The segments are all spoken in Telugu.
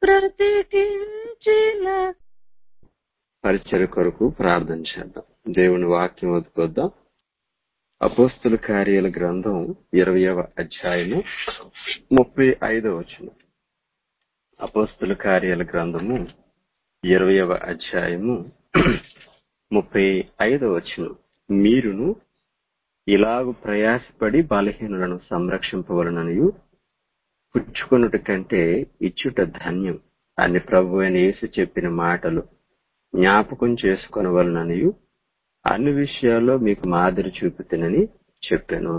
బ్రతికించిన పరిచయ కొరకు ప్రార్థన చేద్దాం దేవుని వాక్యం వదుకొద్దాం అపోస్తుల కార్యాల గ్రంథం ఇరవయవ అధ్యాయము ముప్పై ఐదవ వచనం అపోస్తుల కార్యాల గ్రంథము ఇరవయవ అధ్యాయము ముప్పై ఐదవ వచనం మీరును ఇలాగు ప్రయాసపడి బలహీనులను సంరక్షింపవలననియు పుచ్చుకొనుట కంటే ఇచ్చుట ధన్యం అని ప్రభు అయిన యేసు చెప్పిన మాటలు జ్ఞాపకం చేసుకొనవలననియు అన్ని విషయాల్లో మీకు మాదిరి చూపుతునని చెప్పాను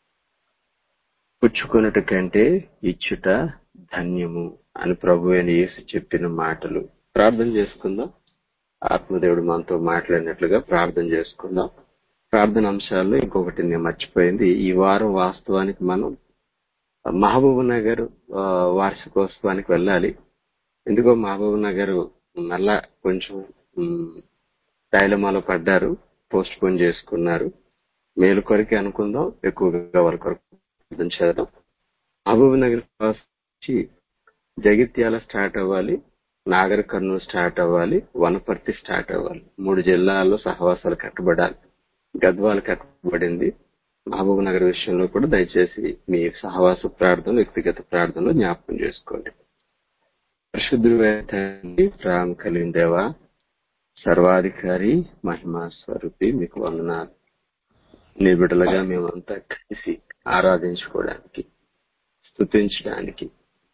పుచ్చుకొనుట కంటే ఇచ్చుట ధన్యము అని ప్రభు అయిన యేసు చెప్పిన మాటలు ప్రార్థన చేసుకుందాం ఆత్మదేవుడు మనతో మాట్లాడినట్లుగా ప్రార్థన చేసుకుందాం ప్రార్థన అంశాల్లో ఇంకొకటి నేను మర్చిపోయింది ఈ వారం వాస్తవానికి మనం మహబూబ్ నగర్ ఆ, వార్షికోత్సవానికి వెళ్ళాలి ఎందుకో మహబూబ్ నగర్ మళ్ళా కొంచెం డైలమాలో పడ్డారు పోస్ట్ పోన్ చేసుకున్నారు మేలు కొరకే అనుకుందాం ఎక్కువగా వాళ్ళ కొరకు ప్రార్థన చేద్దాం మహబూబ్ నగర్ నుంచి జగిత్యాల స్టార్ట్ అవ్వాలి నాగర్ కర్నూలు స్టార్ట్ అవ్వాలి వనపర్తి స్టార్ట్ అవ్వాలి మూడు జిల్లాల్లో సహవాసాలు కట్టబడాలి గద్వాలు కట్టబడింది మహబూబ్ నగర్ విషయంలో కూడా దయచేసి మీ సహవాస ప్రార్థనలు వ్యక్తిగత ప్రార్థనలు జ్ఞాపకం చేసుకోండి పరిశుద్ధుడు ప్రేమ కలిగిన దేవా సర్వాధికారి మహిమా స్వరూపి మీకు వందనాలు నీ బిడ్డలుగా మేమంతా కలిసి ఆరాధించుకోవడానికి స్తుతించడానికి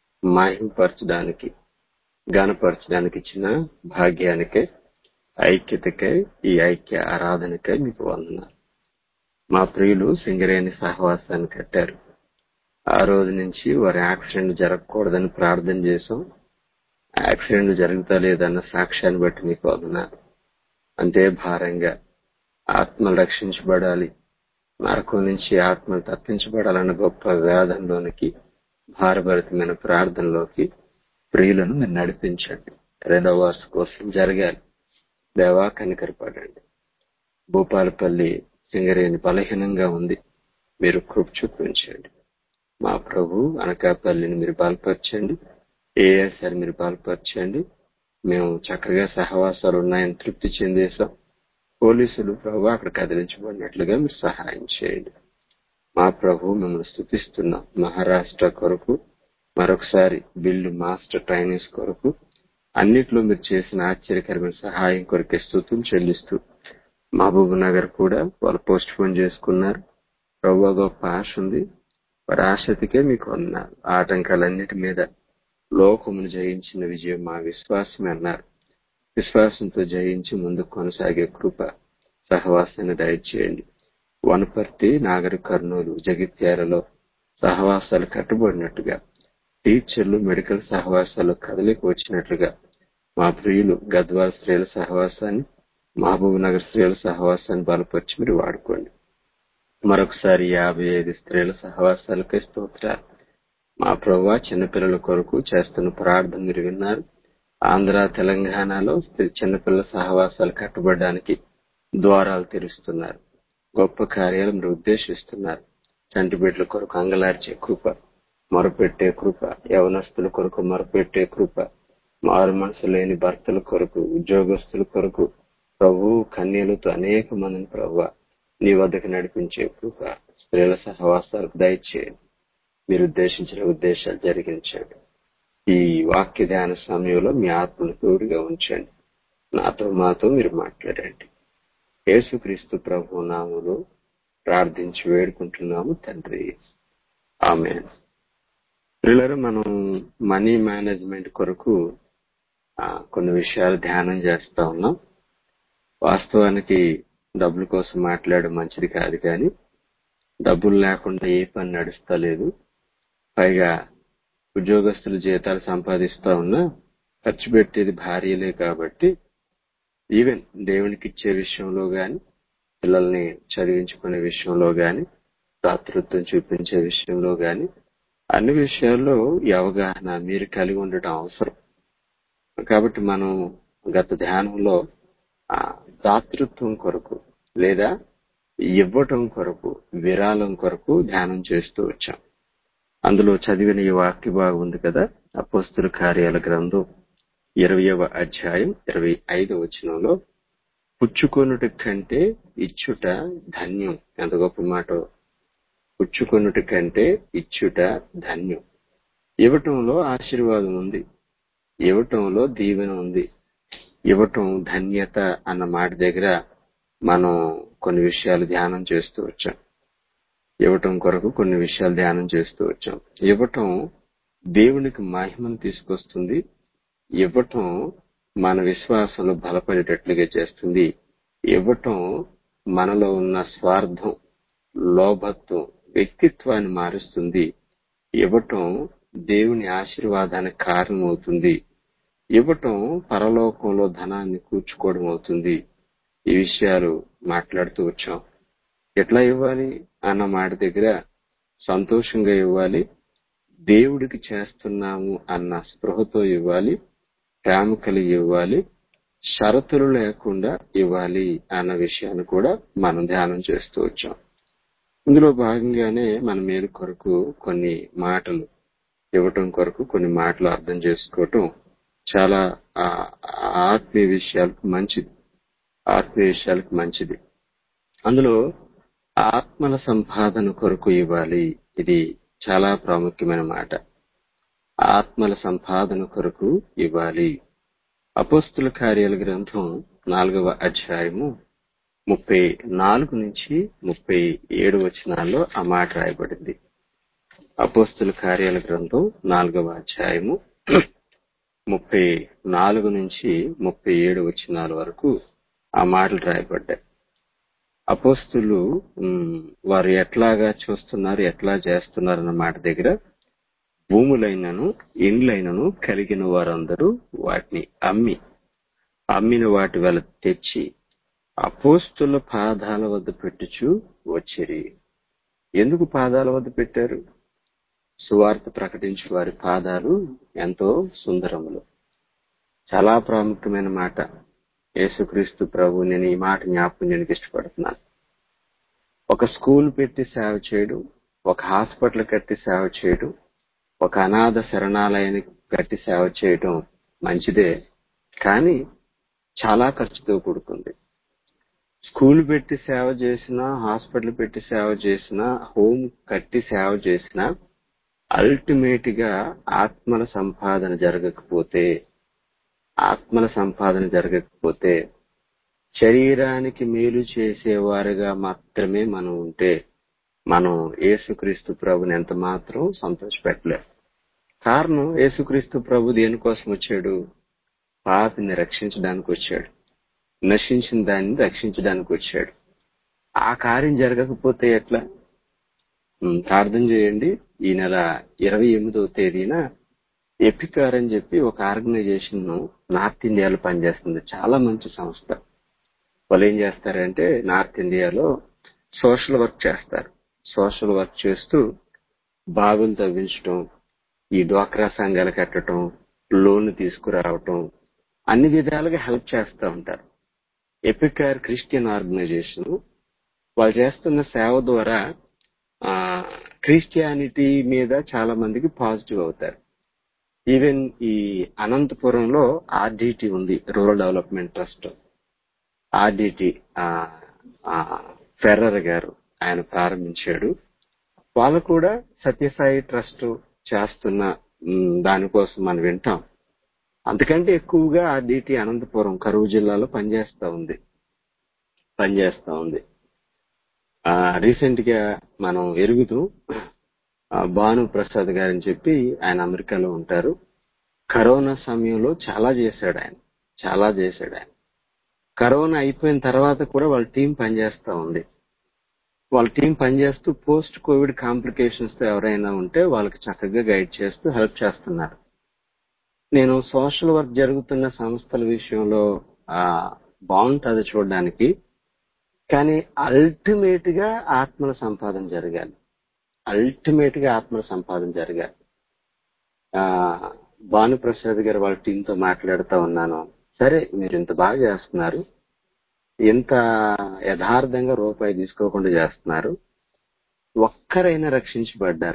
మహింపరచడానికి గానపరచడానికి ఇచ్చిన భాగ్యానికే ఐక్యతకై ఈ ఐక్య ఆరాధనకై మీకు వందనాలు మా ప్రియులు సింగరేణి సహవాసాన్ని కట్టారు ఆ రోజు నుంచి వారి యాక్సిడెంట్ జరగకూడదని ప్రార్థన చేశాం యాక్సిడెంట్ జరుగుతలేదన్న సాక్ష్యాన్ని బట్టి మీకు వందనాలు అంతే భారంగా ఆత్మలు రక్షించబడాలి నరకం నుంచి ఆత్మలు తప్పించబడాలన్న గొప్ప వేదంలోనికి భారభరితమైన ప్రార్థనలోకి ప్రియులను మీరు నడిపించండి రెండవ వర్ష కోసం జరగాలి దేవా కనికరపడండి భూపాలపల్లి సింగరేణి బలహీనంగా ఉంది మీరు కృప చూపించండి మా ప్రభు అనకాపల్లిని మీరు బలపరచండి ఏఎస్ఆర్ మీరు బలపరచండి మేము చక్కగా సహవాసాలు ఉన్నాయని తృప్తి చెందేశాం పోలీసులు ప్రభు అక్కడ కదిలించబడినట్లుగా మీరు సహాయం చేయండి మా ప్రభు మిమ్మల్ని స్థుతిస్తున్నాం మహారాష్ట్ర కొరకు మరొకసారి బిల్లు మాస్టర్ ట్రైనింగ్స్ కొరకు అన్నిట్లో మీరు చేసిన ఆశ్చర్యకరమైన సహాయం కొరకే స్థుతులు చెల్లిస్తూ మహబూబ్ నగర్ కూడా వాళ్ళు పోస్ట్ పోన్ చేసుకున్నారు ప్రభు గొప్ప ఆశ ఉంది వారి ఆశతికే మీకు ఉన్నారు ఆటంకాలన్నిటి మీద లోకమును జయించిన విజయం మా విశ్వాసమే అన్నారు విశ్వాసంతో జయించి ముందుకు కొనసాగే కృప సహవాసాన్ని దయచేయండి వనపర్తి నాగరి కర్నూలు జగిత్యాలలో సహవాసాలు కట్టుబడినట్టుగా టీచర్లు మెడికల్ సహవాసాలు కదలికి వచ్చినట్లుగా మా ప్రియులు గద్వాల్ స్త్రీల సహవాసాన్ని మహబూబ్ నగర్ స్త్రీల సహవాసాన్ని బలపరిచి మీరు వాడుకోండి మరొకసారి యాభై ఐదు స్త్రీల సహవాసాలకే స్తోత్రాలు మా ప్రభు చిన్నపిల్లల కొరకు చేస్తున్న ప్రార్థన మీరు విన్నారు ఆంధ్ర తెలంగాణలో స్త్రీ చిన్నపిల్లల సహవాసాలు కట్టబడడానికి ద్వారాలు తెరుస్తున్నారు గొప్ప కార్యాలు మీరు ఉద్దేశిస్తున్నారు చంటి బిడ్డల కొరకు అంగలార్చే కృప మొరపెట్టే కృప యవనస్తుల కొరకు మొరపెట్టే కృప మారు మనసు లేని భర్తల కొరకు ఉద్యోగస్తుల కొరకు ప్రభు కన్యలతో అనేక మందిని ప్రభు నీ వద్దకు నడిపించే కృప స్త్రీల సహవాసాలకు దయచేయండి మీరు ఉద్దేశించిన ఉద్దేశాలు జరిగించండి ఈ వాక్య ధ్యాన సమయంలో మీ ఆత్మను తోడుగా ఉంచండి నాతో మాతో మీరు మాట్లాడండి యేసుక్రీస్తు ప్రభు నాములు ప్రార్థించి వేడుకుంటున్నాము తండ్రి ఆమె పిల్లలు మనం మనీ మేనేజ్మెంట్ కొరకు ఆ, కొన్ని విషయాలు ధ్యానం చేస్తా ఉన్నాం వాస్తవానికి డబ్బుల కోసం మాట్లాడడం మంచిది కాదు కానీ డబ్బులు లేకుండా ఏ పని నడుస్తలేదు పైగా ఉద్యోగస్తులు జీతాలు సంపాదిస్తా ఉన్నా ఖర్చు పెట్టేది భార్యలే కాబట్టి ఈవెన్ దేవునికి ఇచ్చే విషయంలో గాని పిల్లల్ని చదివించుకునే విషయంలో గాని దాతృత్వం చూపించే విషయంలో గాని అన్ని విషయాల్లో ఈ అవగాహన మీరు కలిగి ఉండటం అవసరం కాబట్టి మనం గత ధ్యానంలో ఆ దాతృత్వం కొరకు లేదా ఇవ్వటం కొరకు విరాళం కొరకు ధ్యానం చేస్తూ వచ్చాం అందులో చదివిన ఈ వాక్య భాగం ఉంది కదా అపోస్తుల కార్యాల గ్రంథం ఇరవయవ అధ్యాయం ఇరవై ఐదవ వచనంలో పుచ్చుకొనుట కంటే ఇచ్చుట ధన్యం ఎంత గొప్ప మాట పుచ్చుకొనుట కంటే ఇచ్చుట ధన్యం ఇవ్వటంలో ఆశీర్వాదం ఉంది ఇవ్వటంలో దీవెన ఉంది ఇవ్వటం ధన్యత అన్న మాట దగ్గర మనం కొన్ని విషయాలు ధ్యానం చేస్తూ వచ్చాం ఇవ్వటం కొరకు కొన్ని విషయాలు ధ్యానం చేస్తూ వచ్చాం ఇవ్వటం దేవునికి మహిమను తీసుకొస్తుంది ఇవ్వటం మన విశ్వాసంలో బలపడేటట్లుగా చేస్తుంది ఇవ్వటం మనలో ఉన్న స్వార్థం లోభత్వం వ్యక్తిత్వాన్ని మారుస్తుంది ఇవ్వటం దేవుని ఆశీర్వాదానికి కారణమవుతుంది ఇవ్వటం పరలోకంలో ధనాన్ని కూర్చుకోవడం అవుతుంది ఈ విషయాలు మాట్లాడుతూ వచ్చాం ఎట్లా ఇవ్వాలి అన్న మాట దగ్గర సంతోషంగా ఇవ్వాలి దేవుడికి చేస్తున్నాము అన్న స్పృహతో ఇవ్వాలి ప్రేమ కలిగి ఇవ్వాలి షరతులు లేకుండా ఇవ్వాలి అన్న విషయాన్ని కూడా మనం ధ్యానం చేస్తూ వచ్చాం ఇందులో భాగంగానే మన మేలు కొరకు కొన్ని మాటలు ఇవ్వటం కొరకు కొన్ని మాటలు అర్థం చేసుకోవటం చాలా ఆత్మీయ విషయాలకు మంచిది ఆత్మీయ విషయాలకు మంచిది అందులో ఆత్మల సంపాదన కొరకు ఇవ్వాలి ఇది చాలా ప్రాముఖ్యమైన మాట ఆత్మల సంపాదన కొరకు ఇవ్వాలి అపోస్తుల కార్యాల గ్రంథం నాలుగవ అధ్యాయము ముప్పై నాలుగు నుంచి ముప్పై ఏడు వచనాల్లో ఆ మాట రాయబడింది అపోస్తుల కార్యాల గ్రంథం నాలుగవ అధ్యాయము ముప్పై నాలుగు నుంచి ముప్పై ఏడు వచనాల వరకు ఆ మాటలు రాయబడ్డాయి అపోస్తులు వారు ఎట్లాగా చూస్తున్నారు ఎట్లా చేస్తున్నారు అన్న మాట దగ్గర భూములైనను ఇండ్లైనను కలిగిన వారందరూ వాటిని అమ్మి అమ్మిన వాటి వల్ల తెచ్చి అపోస్తుల పాదాల వద్ద పెట్టుచు వచ్చిరి ఎందుకు పాదాల వద్ద పెట్టారు సువార్త ప్రకటించే వారి పాదాలు ఎంతో సుందరములు చాలా ప్రాముఖ్యమైన మాట యేసుక్రీస్తు ప్రభు నేను ఈ మాట జ్ఞాపకం నేను ఇష్టపడుతున్నాను ఒక స్కూల్ పెట్టి సేవ చేయడం ఒక హాస్పిటల్ కట్టి సేవ చేయడం ఒక అనాథ శరణాలయాన్ని కట్టి సేవ చేయడం మంచిదే కానీ చాలా ఖర్చుతో కూడుకుంది స్కూల్ పెట్టి సేవ చేసినా హాస్పిటల్ పెట్టి సేవ చేసినా హోమ్ కట్టి సేవ చేసినా అల్టిమేట్ గా ఆత్మల సంపాదన జరగకపోతే ఆత్మల సంపాదన జరగకపోతే శరీరానికి మేలు చేసేవారుగా మాత్రమే మనం ఉంటే మనం యేసుక్రీస్తు ప్రభుని ఎంత మాత్రం సంతోషపెట్టలేం కారణం యేసుక్రీస్తు ప్రభు దేనికోసం వచ్చాడు పాపిని రక్షించడానికి వచ్చాడు నశించిన దాన్ని రక్షించడానికి వచ్చాడు ఆ కార్యం జరగకపోతే ఎట్లా ప్రార్థన చేయండి ఈ నెల ఇరవై ఎనిమిదవ తేదీన ఎపికార్ అని చెప్పి ఒక ఆర్గనైజేషన్ నార్త్ ఇండియాలో పనిచేస్తుంది చాలా మంచి సంస్థ వాళ్ళు ఏం చేస్తారంటే నార్త్ ఇండియాలో సోషల్ వర్క్ చేస్తారు సోషల్ వర్క్ చేస్తూ బాగులు తవ్వించడం ఈ డ్వాక్రా సంఘాలు కట్టడం లోన్ తీసుకురావటం అన్ని విధాలుగా హెల్ప్ చేస్తూ ఉంటారు ఎపికార్ క్రిస్టియన్ ఆర్గనైజేషన్ వాళ్ళు చేస్తున్న సేవ ద్వారా క్రిస్టియానిటీ మీద చాలా మందికి పాజిటివ్ అవుతారు ఈవెన్ ఈ అనంతపురంలో ఆర్డిటి ఉంది rural development trust RDT Ferrer గారు ఆయన ప్రారంభించాడు వాళ్ళు కూడా సత్యసాయి ట్రస్ట్ చేస్తున్న దానికోసం మనం వింటాం అంతకంటే ఎక్కువగా ఆర్డిటి అనంతపురం కరువు జిల్లాలో పనిచేస్తా ఉంది పనిచేస్తా ఉంది రీసెంట్ గా మనం ఎరుగుతూ భాను ప్రసాద్ గారని చెప్పి ఆయన అమెరికాలో ఉంటారు కరోనా సమయంలో చాలా చేశాడు ఆయన చాలా చేశాడు ఆయన కరోనా అయిపోయిన తర్వాత కూడా వాళ్ళ టీం పనిచేస్తా ఉంది వాళ్ళ టీం పనిచేస్తూ పోస్ట్ కోవిడ్ కాంప్లికేషన్స్ తో ఎవరైనా ఉంటే వాళ్ళకి చక్కగా గైడ్ చేస్తూ హెల్ప్ చేస్తున్నారు నేను సోషల్ వర్క్ జరుగుతున్న సంస్థల విషయంలో బాగుంటుంది చూడడానికి కానీ అల్టిమేట్ గా ఆత్మల సంపాదన జరగాలి అల్టిమేట్ గా ఆత్మల సంపాదన జరగాలి ఆ భానుప్రసాద్ గారు వాళ్ళ టీంతో మాట్లాడుతూ ఉన్నాను సరే మీరు ఇంత బాగా చేస్తున్నారు ఇంత యథార్థంగా రూపాయి తీసుకోకుండా చేస్తున్నారు ఒక్కరైనా రక్షించబడ్డారా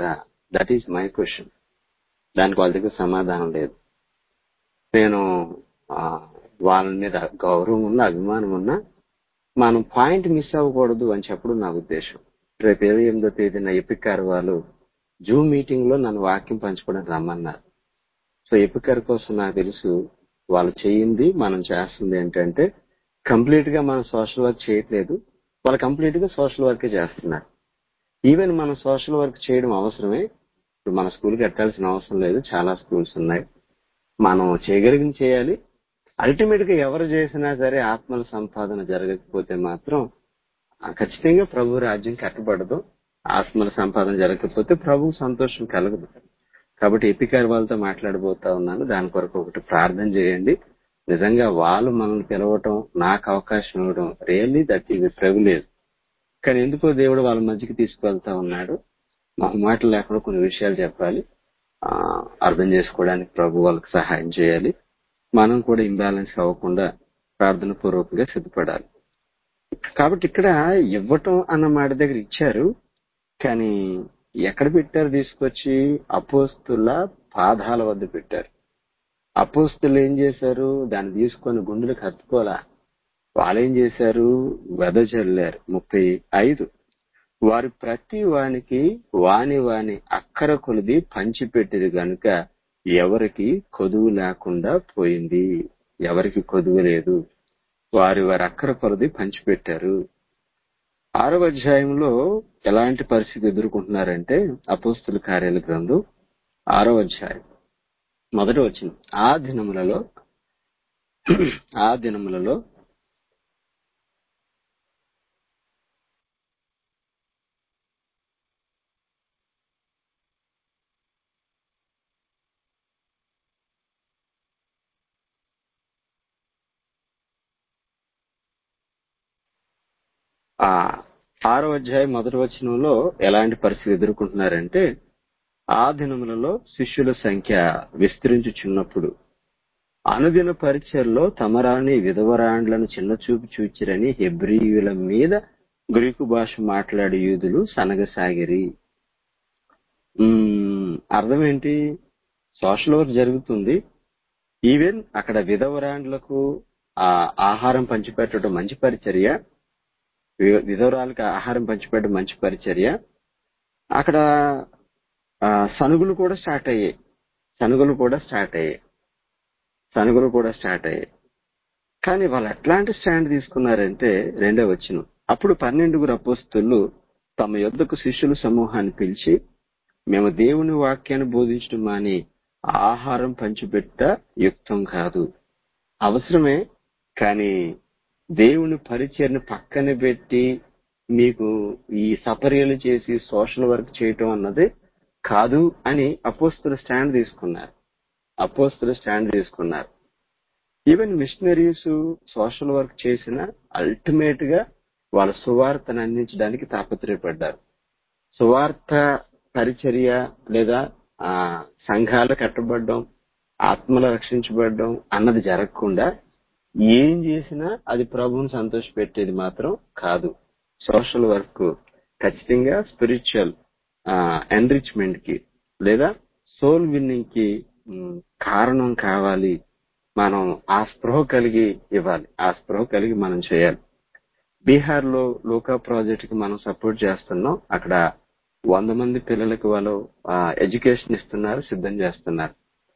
దట్ ఈస్ మై క్వశ్చన్ దానికి వాళ్ళ దగ్గర సమాధానం లేదు నేను ఆ, వాళ్ళ మీద గౌరవం ఉన్న అభిమానం ఉన్నా మనం పాయింట్ మిస్ అవ్వకూడదు అని చెప్పడం నా ఉద్దేశం రేపు ఇరవై ఎనిమిదో తేదీన ఎపికార్ వాళ్ళు జూమ్ మీటింగ్ లో నన్ను వాక్యం పంచుకోవడానికి రమ్మన్నారు సో ఎపికార్ కోసం నాకు తెలుసు వాళ్ళు చేయింది మనం చేస్తుంది ఏంటంటే కంప్లీట్ గా మనం సోషల్ వర్క్ చేయట్లేదు వాళ్ళు కంప్లీట్ గా సోషల్ వర్క్ చేస్తున్నారు ఈవెన్ మనం సోషల్ వర్క్ చేయడం అవసరమే ఇప్పుడు మన స్కూల్కి ఎట్టాల్సిన అవసరం లేదు చాలా స్కూల్స్ ఉన్నాయి మనం చేయగలిగింది చేయాలి అల్టిమేట్ గా ఎవరు చేసినా సరే ఆత్మల సంపాదన జరగకపోతే మాత్రం ఆ, ఖచ్చితంగా ప్రభు రాజ్యం కట్టబడదు ఆత్మల సంపాదన జరగకపోతే ప్రభు సంతోషం కలగదు కాబట్టి ఎపికార్ వాళ్ళతో మాట్లాడబోతా ఉన్నాను దాని కొరకు ఒకటి ప్రార్థన చేయండి నిజంగా వాళ్ళు మనల్ని పిలవటం నాకు అవకాశం ఇవ్వడం రియల్లీ దట్ ఈజ్ ప్రివిలేజ్ కానీ ఎందుకో దేవుడు వాళ్ళ మధ్యకి తీసుకువెళ్తా ఉన్నాడు మా మాటలు లేకుండా కొన్ని విషయాలు చెప్పాలి ఆ, అర్థం చేసుకోవడానికి ప్రభు వాళ్ళకి సహాయం చేయాలి మనం కూడా ఇంబ్యాలెన్స్ అవ్వకుండా ప్రార్థన పూర్వకంగా సిద్ధపడాలి కాబట్టి ఇక్కడ ఇవ్వటం అన్న మాట దగ్గర ఇచ్చారు కానీ ఎక్కడ పెట్టారు తీసుకొచ్చి అపోస్తుల పాదాల వద్ద పెట్టారు అపోస్తులు ఏం చేశారు దాన్ని తీసుకొని గుండెలకు హత్తుకోలా వాళ్ళేం చేశారు వెదజల్లారు ముప్పై ఐదు వారు ప్రతి వానికి వాని వాని అక్కర కొలిది పంచిపెట్టిది గనుక ఎవరికి కొదువు లేకుండా పోయింది ఎవరికి కొదువు లేదు వారి వారి అక్కర కొలది పంచిపెట్టారు ఆరవ అధ్యాయంలో ఎలాంటి పరిస్థితి ఎదుర్కొంటున్నారంటే అపోస్తుల కార్యాల గ్రంథం ఆరవ అధ్యాయం మొదటి వచ్చిన ఆ దినములలో ఆ దినములలో ఆ ఆరో అధ్యాయం మొదటి వచనంలో ఎలాంటి పరిస్థితి ఎదుర్కొంటున్నారంటే ఆ దినములలో శిష్యుల సంఖ్య విస్తరించుచున్నప్పుడు అనుదిన పరిచయలో తమరాని విధవరాండ్లను చిన్నచూపు చూచిరని హెబ్రియుల మీద గ్రీకు భాష మాట్లాడే యూదులు సనగసాగిరి ఉమ్, అర్థం ఏంటి సోషల్ వర్క్ జరుగుతుంది ఈవెన్ అక్కడ విధవరాండ్లకు ఆ ఆహారం పంచిపెట్టడం మంచి పరిచర్య వి- విధవరాలకు ఆహారం పంచిపెట్టడం మంచి పరిచర్య అక్కడ ఆ, సనుగులు కూడా స్టార్ట్ అయ్యాయి సనుగులు కూడా స్టార్ట్ అయ్యాయి సనుగులు కూడా స్టార్ట్ అయ్యాయి కానీ వాళ్ళు ఎట్లాంటి స్టాండ్ తీసుకున్నారంటే రెండో వచ్చిన అప్పుడు పన్నెండుగురు అపోస్తులు తమ యొద్దకు శిష్యుల సమూహాన్ని పిలిచి మేము దేవుని వాక్యాన్ని బోధించడం మాని ఆహారం పంచిపెట్ట యుక్తం కాదు అవసరమే కానీ దేవుని పరిచయను పక్కన పెట్టి మీకు ఈ సపర్యలు చేసి సోషల్ వర్క్ చేయటం అన్నది కాదు అని అపోస్తులు స్టాండ్ తీసుకున్నారు అపోస్తులు స్టాండ్ తీసుకున్నారు ఈవెన్ మిషనరీస్ సోషల్ వర్క్ చేసిన అల్టిమేట్ గా వాళ్ళ సువార్తను అందించడానికి తాపత్రయపడ్డారు సువార్త పరిచర్య లేదా ఆ సంఘాలు కట్టబడడం ఆత్మలు రక్షించబడడం అన్నది జరగకుండా ఏం చేసినా అది ప్రభువుని సంతోషపెట్టేది మాత్రం కాదు సోషల్ వర్క్ ఖచ్చితంగా స్పిరిచువల్ ఎన్రిచ్మెంట్ కి లేదా సోల్ విన్నింగ్ కి మ్, కారణం కావాలి మనం ఆ స్పృహ కలిగి ఇవ్వాలి ఆ స్పృహ కలిగి మనం చేయాలి బీహార్ లో లోకా ప్రాజెక్ట్ కి మనం సపోర్ట్ చేస్తున్నాం అక్కడ వంద మంది పిల్లలకి వాళ్ళు ఎడ్యుకేషన్ ఇస్తున్నారు సిద్ధం చేస్తున్నారు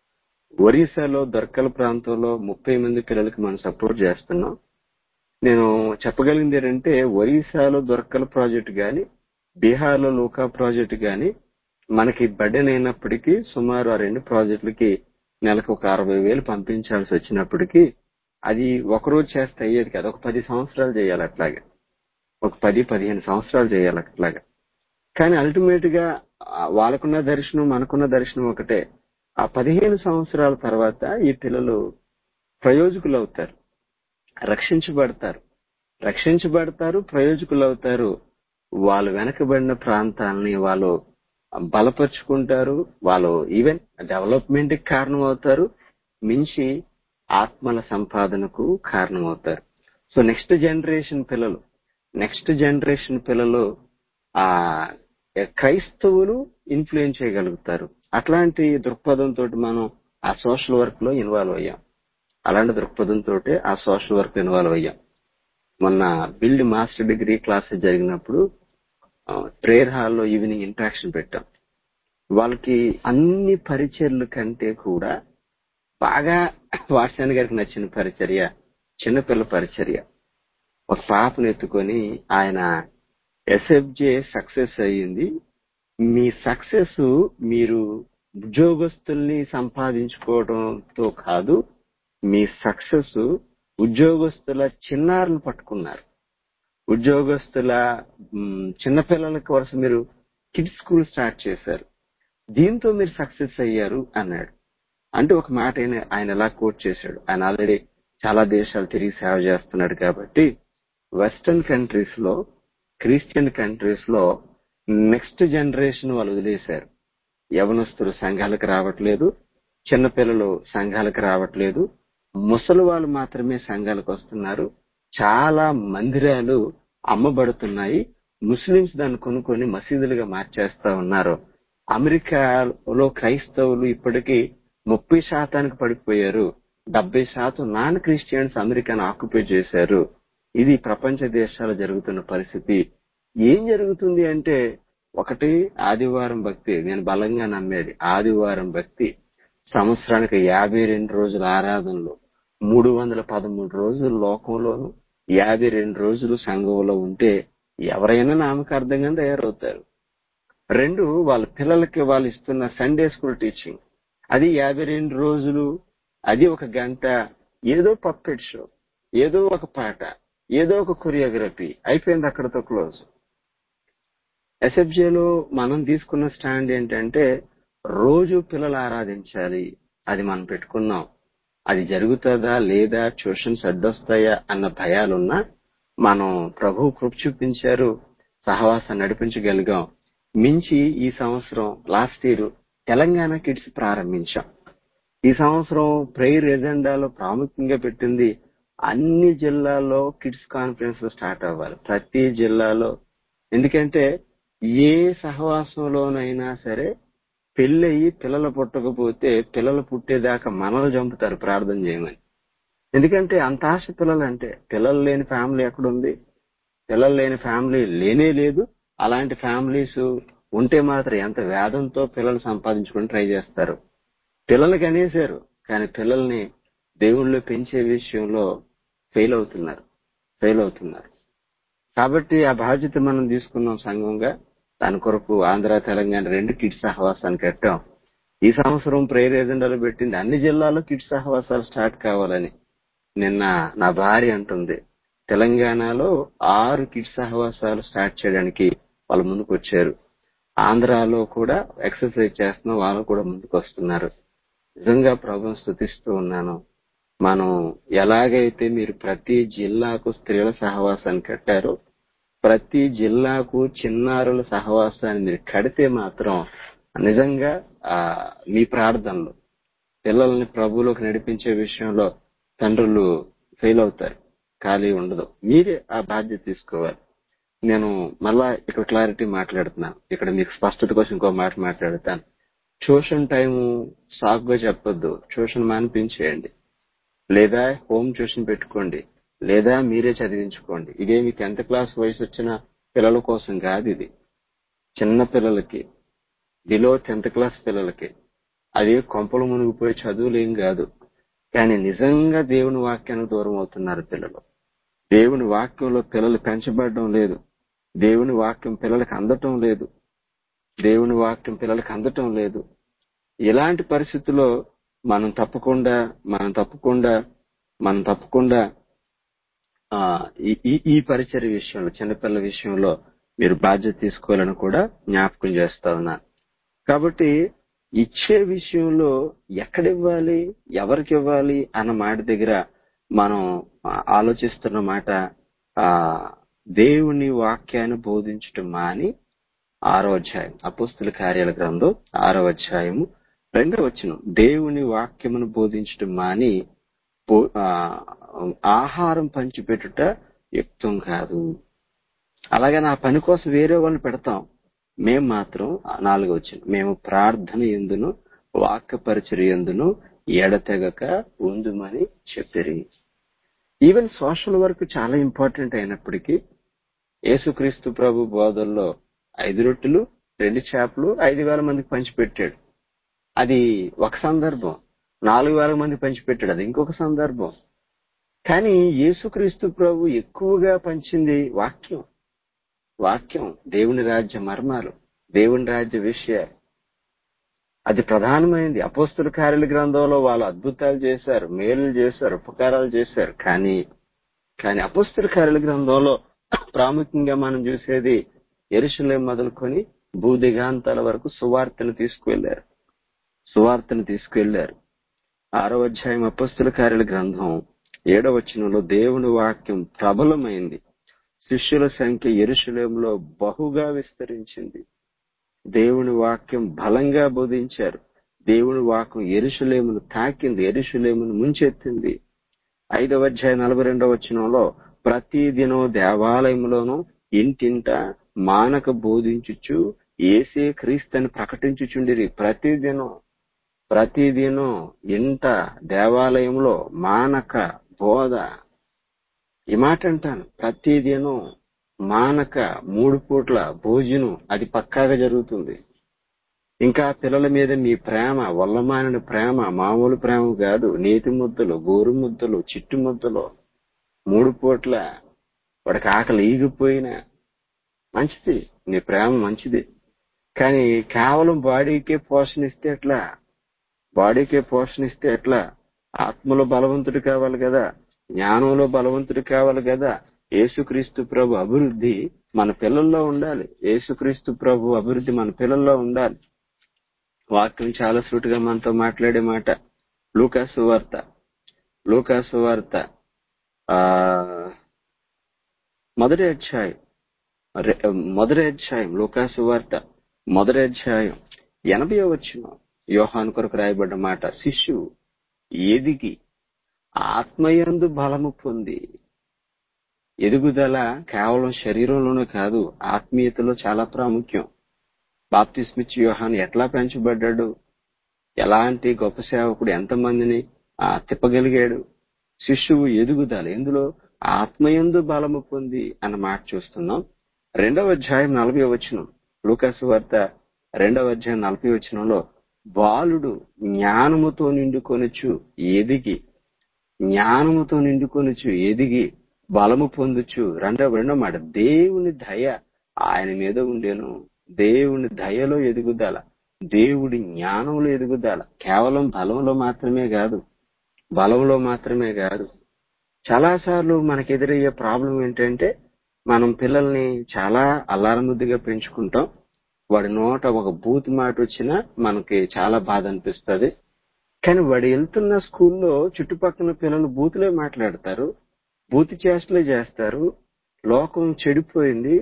ఒరిస్సాలో దొర్కల ప్రాంతంలో ముప్పై మంది పిల్లలకి మనం సపోర్ట్ చేస్తున్నాం నేను చెప్పగలిగింది ఏంటంటే ఒరిస్సాలో దొర్కల ప్రాజెక్ట్ గాని బీహార్ లో లోకా ప్రాజెక్ట్ గాని మనకి బడ్డెన్ అయినప్పటికీ సుమారు ఆ రెండు ప్రాజెక్టులకి నెలకు ఒక అరవై వేలు పంపించాల్సి వచ్చినప్పటికీ అది ఒకరోజు చేస్తే అయ్యేది కాదు ఒక పది సంవత్సరాలు చేయాలి అట్లాగే ఒక పది పదిహేను సంవత్సరాలు చేయాలి అట్లాగా కానీ అల్టిమేట్ గా ఆ వాళ్ళకున్న దర్శనం మనకున్న దర్శనం ఒకటే ఆ పదిహేను సంవత్సరాల తర్వాత ఈ పిల్లలు ప్రయోజకులు అవుతారు రక్షించబడతారు రక్షించబడతారు ప్రయోజకులు అవుతారు వాళ్ళు వెనకబడిన ప్రాంతాలని వాళ్ళు బలపరుచుకుంటారు వాళ్ళు ఈవెన్ డెవలప్మెంట్ కి కారణం అవుతారు మించి ఆత్మల సంపాదనకు కారణం అవుతారు సో నెక్స్ట్ జనరేషన్ పిల్లలు నెక్స్ట్ జనరేషన్ పిల్లలు ఆ క్రైస్తవులు ఇన్ఫ్లుయెన్స్ చేయగలుగుతారు అట్లాంటి దృక్పథంతో మనం ఆ సోషల్ వర్క్ లో ఇన్వాల్వ్ అయ్యాం అలాంటి దృక్పథంతో ఆ సోషల్ వర్క్ ఇన్వాల్వ్ అయ్యాం మొన్న బిల్డ్ మాస్టర్ డిగ్రీ క్లాస్ జరిగినప్పుడు ప్రేయర్ హాల్లో ఈవినింగ్ ఇంట్రాక్షన్ పెట్టాం వాళ్ళకి అన్ని పరిచర్ల కంటే కూడా బాగా వాట్సాన్ గారికి నచ్చిన పరిచర్య చిన్నపిల్ల పరిచర్య ఒక పాపను ఎత్తుకొని ఆయన ఎస్ఎఫ్జే సక్సెస్ అయ్యింది మీ సక్సెస్ మీరు ఉద్యోగస్తుల్ని సంపాదించుకోవడంతో కాదు మీ సక్సెస్ ఉద్యోగస్తుల చిన్నారులు పట్టుకున్నారు ఉద్యోగస్తుల మ్, చిన్నపిల్లల కోసం మీరు కిడ్స్ స్కూల్ స్టార్ట్ చేశారు దీంతో మీరు సక్సెస్ అయ్యారు అన్నాడు అంటే ఒక మాట ఆయన ఆయన ఎలా కోట్ చేశాడు ఆయన ఆల్రెడీ చాలా దేశాలు తిరిగి సేవ చేస్తున్నాడు కాబట్టి వెస్టర్న్ కంట్రీస్ లో క్రిస్టియన్ కంట్రీస్ లో నెక్స్ట్ జనరేషన్ వాళ్ళు వదిలేశారు యవనస్తులు సంఘాలకు రావట్లేదు చిన్నపిల్లలు సంఘాలకు రావట్లేదు ముసలి వాళ్ళు మాత్రమే సంఘాలకు వస్తున్నారు చాలా మందిరాలు అమ్మబడుతున్నాయి ముస్లింస్ దాన్ని కొనుక్కొని మసీదులుగా మార్చేస్తా ఉన్నారు అమెరికాలో క్రైస్తవులు ఇప్పటికీ ముప్పై శాతానికి పడిపోయారు డెబ్బై శాతం నాన్ క్రిస్టియన్స్ అమెరికాను ఆక్యుపై చేశారు ఇది ప్రపంచ దేశాలు జరుగుతున్న పరిస్థితి ఏం జరుగుతుంది అంటే ఒకటి ఆదివారం భక్తి నేను బలంగా నమ్మేది ఆదివారం భక్తి సంవత్సరానికి యాభై రెండు రోజుల ఆరాధనలు మూడు వందల పదమూడు రోజులు లోకంలోను యాభై రెండు రోజులు సంఘంలో ఉంటే ఎవరైనా నామకార్థంగా తయారవుతారు రెండు వాళ్ళ పిల్లలకి వాళ్ళు ఇస్తున్న సండే స్కూల్ టీచింగ్ అది యాభై రెండు రోజులు అది ఒక గంట ఏదో పప్పెట్ షో ఏదో ఒక పాట ఏదో ఒక కొరియోగ్రఫీ అయిపోయింది అక్కడతో క్లోజ్ ఎస్ఎఫ్జేలో మనం తీసుకున్న స్టాండ్ ఏంటంటే రోజు పిల్లలు ఆరాధించాలి అది మనం పెట్టుకున్నాం అది జరుగుతుందా లేదా ట్యూషన్స్ అడ్డొస్తాయా అన్న భయాలున్నా మనం ప్రభు కృప చూపించారు సహవాసం నడిపించగలిగాం మించి ఈ సంవత్సరం లాస్ట్ ఇయర్ తెలంగాణ కిడ్స్ ప్రారంభించాం ఈ సంవత్సరం ప్రేయర్ ఎజెండాలో ప్రాముఖ్యంగా పెట్టింది అన్ని జిల్లాల్లో కిడ్స్ కాన్ఫరెన్స్ స్టార్ట్ అవ్వాలి ప్రతి జిల్లాలో ఎందుకంటే ఏ సహవాసంలోనైనా సరే పెళ్ళయి పిల్లలు పుట్టకపోతే పిల్లలు పుట్టేదాకా మనల్ని చంపుతారు ప్రార్థన చేయమని ఎందుకంటే అంత ఆశ పిల్లలు అంటే పిల్లలు లేని ఫ్యామిలీ ఎక్కడుంది పిల్లలు లేని ఫ్యామిలీ లేనే లేదు అలాంటి ఫ్యామిలీస్ ఉంటే మాత్రం ఎంత వేదంతో పిల్లలు సంపాదించుకొని ట్రై చేస్తారు పిల్లలకి అనేసారు కానీ పిల్లల్ని దేవుళ్ళు పెంచే విషయంలో ఫెయిల్ అవుతున్నారు ఫెయిల్ అవుతున్నారు కాబట్టి ఆ బాధ్యత మనం తీసుకున్నాం సంఘంగా దాని కొరకు ఆంధ్ర తెలంగాణ రెండు కిడ్స్ సహవాసాన్ని కట్టాం ఈ సంవత్సరం ప్రేయర్ ఎజెండాలు పెట్టింది అన్ని జిల్లాల్లో కిడ్స్ సహవాసాలు స్టార్ట్ కావాలని నిన్న నా భార్య అంటుంది తెలంగాణలో ఆరు కిడ్స్ సహవాసాలు స్టార్ట్ చేయడానికి వాళ్ళు ముందుకు వచ్చారు ఆంధ్రాలో కూడా ఎక్సర్సైజ్ చేస్తున్న వాళ్ళు కూడా ముందుకు వస్తున్నారు నిజంగా ప్రభుత్వం స్థుతిస్తూ ఉన్నాను మనం ఎలాగైతే మీరు ప్రతి జిల్లాకు స్త్రీల సహవాసాన్ని కట్టారో ప్రతి జిల్లాకు చిన్నారుల సహవాసాన్ని మీరు కడితే మాత్రం నిజంగా ఆ మీ ప్రార్థనలు పిల్లల్ని ప్రభువులోకి నడిపించే విషయంలో తండ్రులు ఫెయిల్ అవుతారు ఖాళీ ఉండదు మీరే ఆ బాధ్యత తీసుకోవాలి నేను మళ్ళా ఇక్కడ క్లారిటీ మాట్లాడుతున్నాను ఇక్కడ మీకు స్పష్టత కోసం ఇంకో మాట మాట్లాడతాను ట్యూషన్ టైము సాకుగా చెప్పొద్దు ట్యూషన్ మానిపించేయండి లేదా హోమ్ ట్యూషన్ పెట్టుకోండి లేదా మీరే చదివించుకోండి ఇదేమి టెన్త్ క్లాస్ వయసు వచ్చిన పిల్లల కోసం కాదు ఇది చిన్న పిల్లలకి బిలో టెన్త్ క్లాస్ పిల్లలకి అది కొంపలు మునిగిపోయి చదువులేం కాదు కానీ నిజంగా దేవుని వాక్యానికి దూరం అవుతున్నారు పిల్లలు దేవుని వాక్యంలో పిల్లలు పెంచబడడం లేదు దేవుని వాక్యం పిల్లలకు అందటం లేదు దేవుని వాక్యం పిల్లలకు అందటం లేదు ఇలాంటి పరిస్థితుల్లో మనం తప్పకుండా మనం తప్పకుండా మనం తప్పకుండా ఆ ఈ- ఈ ఈ పరిచర్య విషయంలో చిన్నపిల్లల విషయంలో మీరు బాధ్యత తీసుకోవాలని కూడా జ్ఞాపకం చేస్తా ఉన్నాను కాబట్టి ఇచ్చే విషయంలో ఎక్కడ ఇవ్వాలి ఎవరికి ఇవ్వాలి అన్న మాట దగ్గర మనం ఆ, ఆలోచిస్తున్న మాట ఆ దేవుని వాక్యాన్ని బోధించటం మాని ఆరో అధ్యాయం అపోస్తుల కార్యాల గ్రంథం ఆరో అధ్యాయము రెండో వచనం దేవుని వాక్యమును బోధించటం మాని బో- ఆ, ఆహారం పంచిపెట్టుట యుక్తం కాదు అలాగే నా పని కోసం వేరే వాళ్ళని పెడతాం మేము మాత్రం నాలుగు వచ్చింది మేము ప్రార్థన ఎందును వాక్య పరిచర్య ఎందును ఎడతెగక ఉందుమని చెప్పిరి ఈవెన్ సోషల్ వర్క్ చాలా ఇంపార్టెంట్ అయినప్పటికీ యేసుక్రీస్తు ప్రభు బోధల్లో ఐదు రొట్టెలు రెండు చేపలు ఐదు వేల మందికి పంచిపెట్టాడు అది ఒక సందర్భం నాలుగు వేల మంది పంచిపెట్టాడు అది ఇంకొక సందర్భం కానీ యేసుక్రీస్తు ప్రభు ఎక్కువగా పంచింది వాక్యం వాక్యం దేవుని రాజ్య మర్మాలు దేవుని రాజ్య విషయాలు అది ప్రధానమైంది అపోస్తుల కార్యాల గ్రంథంలో వాళ్ళు అద్భుతాలు చేశారు మేలులు చేశారు ఉపకారాలు చేశారు కానీ కానీ అపోస్తుల కార్యాల గ్రంథంలో ప్రాముఖ్యంగా మనం చూసేది ఎరుసలేం మొదలుకొని భూదిగాంతాల వరకు సువార్తను తీసుకువెళ్లారు సువార్తను తీసుకువెళ్లారు ఆరో అధ్యాయం అపస్తుల కార్యాల గ్రంథం ఏడవ వచనంలో దేవుని వాక్యం ప్రబలమైంది శిష్యుల సంఖ్య ఎరుసలేంలో బహుగా విస్తరించింది దేవుని వాక్యం బలంగా బోధించారు దేవుని వాక్యం ఎరుసలేమును తాకింది ఎరుసలేమును ముంచెత్తింది ఐదవ అధ్యాయం నలభై రెండవ వచనంలో ప్రతి దినం దేవాలయంలోనూ ఇంటింట మానక బోధించుచు ఏసే క్రీస్తుని ప్రకటించుచుండిరి ప్రతిదినం ప్రతిదినం ఇంట దేవాలయంలో మానక బోధ ఈ మాట అంటాను ప్రతిదినం మానక మూడు పూట్ల భోజనం అది పక్కాగా జరుగుతుంది ఇంకా పిల్లల మీద మీ ప్రేమ వల్లమానిన ప్రేమ మామూలు ప్రేమ కాదు నేతి ముద్దలు గోరు ముద్దలు చిట్టు ముద్దలు మూడు పూట్ల వాడికి ఆకలి ఈగిపోయినా మంచిది నీ ప్రేమ మంచిది కానీ కేవలం బాడీకే పోషణ ఇస్తే ఎట్లా బాడీకే పోషణ ఇస్తే ఎట్లా ఆత్మలో బలవంతుడు కావాలి కదా జ్ఞానంలో బలవంతుడు కావాలి కదా యేసుక్రీస్తు ప్రభు అభివృద్ధి మన పిల్లల్లో ఉండాలి యేసుక్రీస్తు ప్రభు అభివృద్ధి మన పిల్లల్లో ఉండాలి వాక్యం చాలా సూటిగా మనతో మాట్లాడే మాట లూకాసు వార్త లూకాసు వార్త ఆ మొదటి అధ్యాయం రె- మొదటి అధ్యాయం లూకాసు వార్త మొదటి అధ్యాయం ఎనభై వచ్చిన యోహాను కొరకు రాయబడ్డ మాట శిష్యువు ఎదిగి ఆత్మయందు బలము పొంది ఎదుగుదల కేవలం శరీరంలోనే కాదు ఆత్మీయతలో చాలా ప్రాముఖ్యం బాప్తిస్మిచ్ యోహాన్ ఎట్లా పెంచబడ్డాడు ఎలాంటి గొప్ప సేవకుడు ఎంతమందిని ఆ, తిప్పగలిగాడు శిష్యువు ఎదుగుదల ఎందులో ఆత్మయందు బలము పొంది అన్న మాట చూస్తున్నాం రెండవ అధ్యాయం నలభై వచనం లూకాసు వార్త రెండవ అధ్యాయం నలభై వచనంలో బాలుడు జ్ఞానముతో నిండుకొనుచు ఎదిగి జ్ఞానముతో నిండుకొనుచు ఎదిగి బలము పొందుచు రెండవ రెండవ మాట దేవుని దయ ఆయన మీద ఉండేను దేవుని దయలో ఎదుగుదల దేవుడి జ్ఞానంలో ఎదుగుదల కేవలం బలంలో మాత్రమే కాదు బలంలో మాత్రమే కాదు చాలాసార్లు మనకు ఎదురయ్యే ప్రాబ్లం ఏంటంటే మనం పిల్లల్ని చాలా అల్లారముద్దుగా పెంచుకుంటాం వాడి నోట ఒక బూత్ మాట వచ్చినా మనకి చాలా బాధ అనిపిస్తుంది కానీ వాడు వెళ్తున్న స్కూల్లో చుట్టుపక్కల పిల్లలు బూతులే మాట్లాడతారు బూతు చేష్టలే చేస్తారు లోకం చెడిపోయింది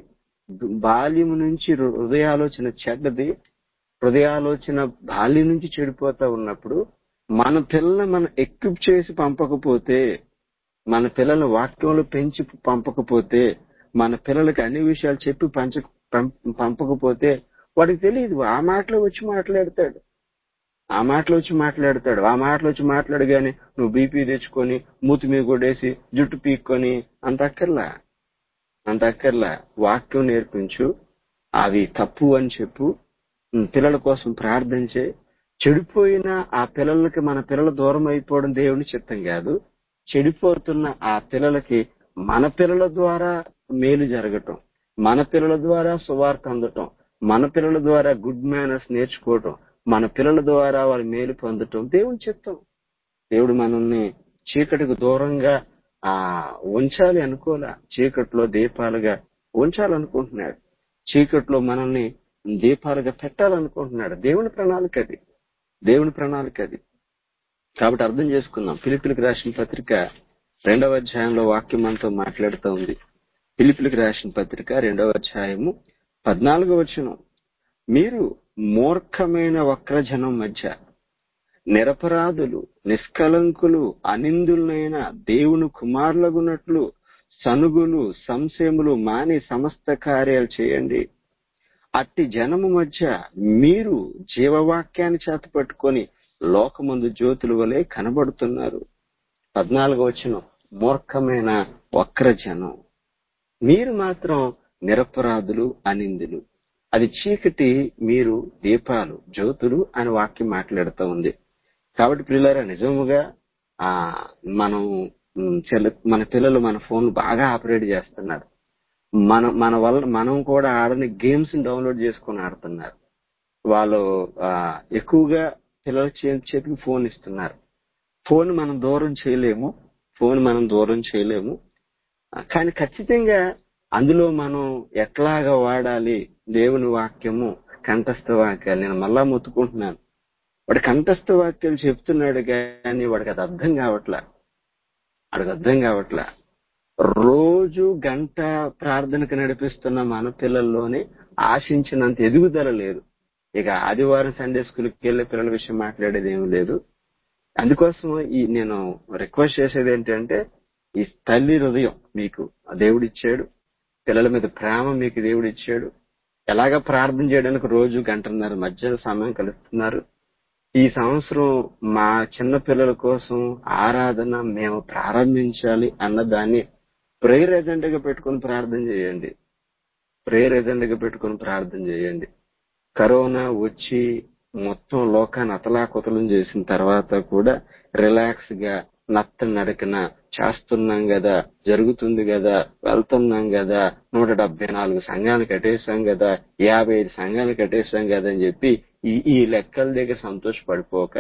బాల్యం నుంచి హృదయాలోచన చెడ్డది హృదయాలోచన బాల్యం నుంచి చెడిపోతా ఉన్నప్పుడు మన పిల్లల్ని మనం ఎక్విప్ చేసి పంపకపోతే మన పిల్లల వాక్యంలో పెంచి పంపకపోతే మన పిల్లలకి అన్ని విషయాలు చెప్పి పంచ పం- పంపకపోతే వాడికి తెలియదు ఆ మాటలో వచ్చి మాట్లాడతాడు ఆ మాటలో వచ్చి మాట్లాడతాడు ఆ మాటలో వచ్చి మాట్లాడగానే నువ్వు బీపీ తెచ్చుకొని మూతి మీద కొట్టేసి జుట్టు పీక్కొని అంత అక్కర్లా అంత అక్కర్లా వాక్యం నేర్పించు అవి తప్పు అని చెప్పు ఉమ్, పిల్లల కోసం ప్రార్థించే చెడిపోయిన ఆ పిల్లలకి మన పిల్లల దూరం అయిపోవడం దేవుని చిత్తం కాదు చెడిపోతున్న ఆ పిల్లలకి మన పిల్లల ద్వారా మేలు జరగటం మన పిల్లల ద్వారా సువార్త అందటం మన పిల్లల ద్వారా గుడ్ మేనర్స్ నేర్చుకోవటం మన పిల్లల ద్వారా వాళ్ళ మేలు పొందటం దేవుని చిత్తం దేవుడు మనల్ని చీకటికి దూరంగా ఆ ఉంచాలి అనుకోలే చీకట్లో దీపాలుగా ఉంచాలనుకుంటున్నాడు చీకట్లో మనల్ని దీపాలుగా పెట్టాలనుకుంటున్నాడు దేవుని ప్రణాళిక అది దేవుని ప్రణాళిక అది కాబట్టి అర్థం చేసుకుందాం ఫిలిపిలికి రాసిన పత్రిక రెండవ అధ్యాయంలో వాక్యం మనతో మాట్లాడుతూ ఉంది ఫిలిపిలికి రాసిన పత్రిక రెండవ అధ్యాయము పద్నాలుగవ వచనం మీరు మూర్ఖమైన వక్రజనం మధ్య నిరపరాధులు నిష్కలంకులు అనిందులైన దేవుని కుమారులగునట్లు సనుగులు సంశయములు మాని సమస్త కార్యాలు చేయండి అట్టి జనము మధ్య మీరు జీవవాక్యాన్ని చేత పట్టుకొని లోకమందు జ్యోతుల వలె కనబడుతున్నారు పద్నాలుగు వచ్చిన మూర్ఖమైన వక్ర జనం మీరు మాత్రం నిరపరాధులు అనిందులు అది చీకటి మీరు దీపాలు జ్యోతులు అని వాక్యం మాట్లాడుతూ ఉంది కాబట్టి పిల్లరా నిజముగా ఆ మనం ఉమ్, చెల్ల- మన పిల్లలు మన ఫోన్ బాగా ఆపరేట్ చేస్తున్నారు మన మన వల్ల మనం కూడా ఆడని గేమ్స్ డౌన్లోడ్ చేసుకొని ఆడుతున్నారు వాళ్ళు ఆ, ఎక్కువగా పిల్లల చే- చేతికి ఫోన్ ఇస్తున్నారు ఫోన్ మనం దూరం చేయలేము ఫోన్ మనం దూరం చేయలేము ఆ, కానీ ఖచ్చితంగా అందులో మనం ఎట్లాగా వాడాలి దేవుని వాక్యము కంఠస్థ వాక్యాలు నేను మళ్ళా మొత్తుకుంటున్నాను వాడు కంఠస్థ వాక్యాలు చెప్తున్నాడు కానీ వాడికి అది అర్థం కావట్లా వాడికి అర్థం కావట్లా రోజు గంట ప్రార్థనకు నడిపిస్తున్న మన పిల్లల్లోనే ఆశించినంత ఎదుగుదల లేదు ఇక ఆదివారం సండే స్కూల్కి వెళ్ళే పిల్లల విషయం మాట్లాడేది ఏమీ లేదు అందుకోసం ఈ నేను రిక్వెస్ట్ చేసేది ఏంటంటే ఈ తల్లి హృదయం మీకు ఆ దేవుడు ఇచ్చాడు పిల్లల మీద ప్రేమ మీకు దేవుడు ఇచ్చాడు ఎలాగ ప్రార్థన చేయడానికి రోజు గంటన్నర మధ్య సమయం కలుస్తున్నారు ఈ సంవత్సరం మా చిన్న పిల్లల కోసం ఆరాధన మేము ప్రారంభించాలి అన్న దాన్ని ప్రేయర్ ఎజెండాగా పెట్టుకుని ప్రార్థన చేయండి ప్రేయర్ ఎజెండాగా పెట్టుకుని ప్రార్థన చేయండి కరోనా వచ్చి మొత్తం లోకాన్ని అతలాకుతలం చేసిన తర్వాత కూడా రిలాక్స్ గా నత్త నడకన చేస్తున్నాం కదా జరుగుతుంది కదా వెళ్తున్నాం కదా నూట డెబ్బై నాలుగు సంఘాలు కట్టేశాం కదా యాభై ఐదు సంఘాలు కట్టేశాం కదా అని చెప్పి ఈ ఈ లెక్కల దగ్గర సంతోషపడిపోక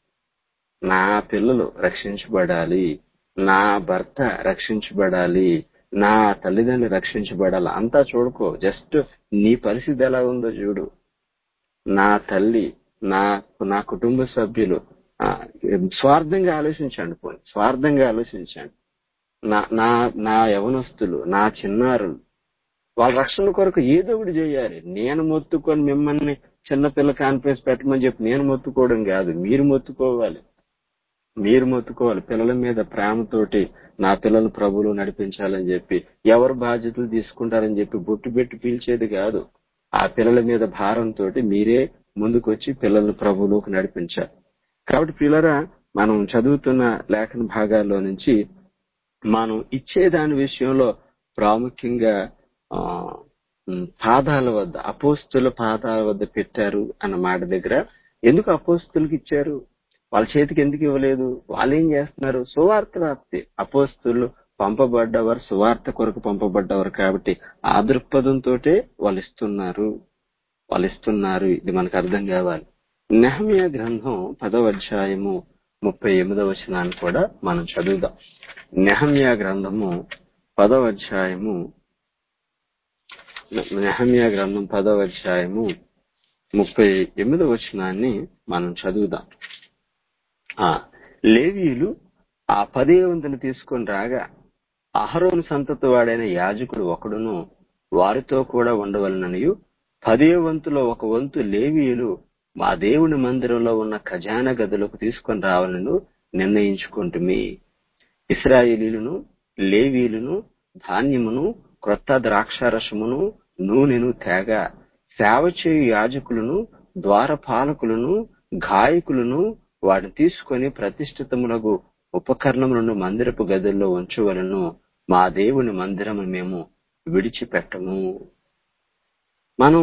నా పిల్లలు రక్షించబడాలి నా భర్త రక్షించబడాలి నా తల్లిదండ్రులు రక్షించబడాలి అంతా చూడుకో జస్ట్ నీ పరిస్థితి ఎలా ఉందో చూడు నా తల్లి నా నా కుటుంబ సభ్యులు ఆ, స్వార్థంగా ఆలోచించండి పోనీ స్వార్థంగా ఆలోచించండి నా నా నా యవనస్తులు నా చిన్నారులు వాళ్ళ రక్షణ కొరకు ఏదో ఒకటి చేయాలి నేను మొత్తుకొని మిమ్మల్ని చిన్నపిల్ల కాన్ఫరెన్స్ పెట్టమని చెప్పి నేను మొత్తుకోవడం కాదు మీరు మొత్తుకోవాలి మీరు మొత్తుకోవాలి పిల్లల మీద ప్రేమతోటి నా పిల్లలు ప్రభువులు నడిపించాలని చెప్పి ఎవరు బాధ్యతలు తీసుకుంటారని చెప్పి బొట్టు పెట్టి పీల్చేది కాదు ఆ పిల్లల మీద భారంతో మీరే ముందుకొచ్చి పిల్లల్ని ప్రభువులోకి నడిపించాలి కాబట్టి పిల్లరా మనం చదువుతున్న లేఖన భాగాల్లో నుంచి మనం ఇచ్చే దాని విషయంలో ప్రాముఖ్యంగా ఆ, ఉమ్, పాదాల వద్ద అపోస్తుల పాదాల వద్ద పెట్టారు అన్న మాట దగ్గర ఎందుకు అపోస్తులకి ఇచ్చారు వాళ్ళ చేతికి ఎందుకు ఇవ్వలేదు వాళ్ళు ఏం చేస్తున్నారు సువార్త వ్యాప్తి అపోస్తులు పంపబడ్డవారు సువార్త కొరకు పంపబడ్డవారు కాబట్టి ఆ దృక్పథంతో వాళ్ళు ఇస్తున్నారు వాళ్ళు ఇస్తున్నారు ఇది మనకు అర్థం కావాలి నెహమియా గ్రంథం పదవ అధ్యాయము ముప్పై ఎనిమిదవ వచనాన్ని కూడా మనం చదువుదాం నెహమియా గ్రంథము పదవ అధ్యాయము నెహమియా గ్రంథం పదవ అధ్యాయము ముప్పై ఎనిమిదవ వచనాన్ని మనం చదువుదాం ఆ లేవీయులు ఆ పదే వంతును తీసుకొని రాగా అహరోను సంతతి వాడైన యాజకుడు ఒకడును వారితో కూడా ఉండవలననియు పదే వంతులో ఒక వంతు లేవీయులు మా దేవుని మందిరంలో ఉన్న ఖజానా గదులకు తీసుకొని రావాలను నిర్ణయించుకుంటుమి ఇస్రాయేలీలను లేవీయులను ధాన్యమును క్రొత్త ద్రాక్షారసమును నూనెను తేగ సేవ చేయు యాజకులను ద్వారపాలకులను గాయకులను వాటిని తీసుకొని ప్రతిష్ఠితములకు ఉపకరణములను మందిరపు గదుల్లో ఉంచవలను మా దేవుని మందిరము మేము విడిచిపెట్టము మనం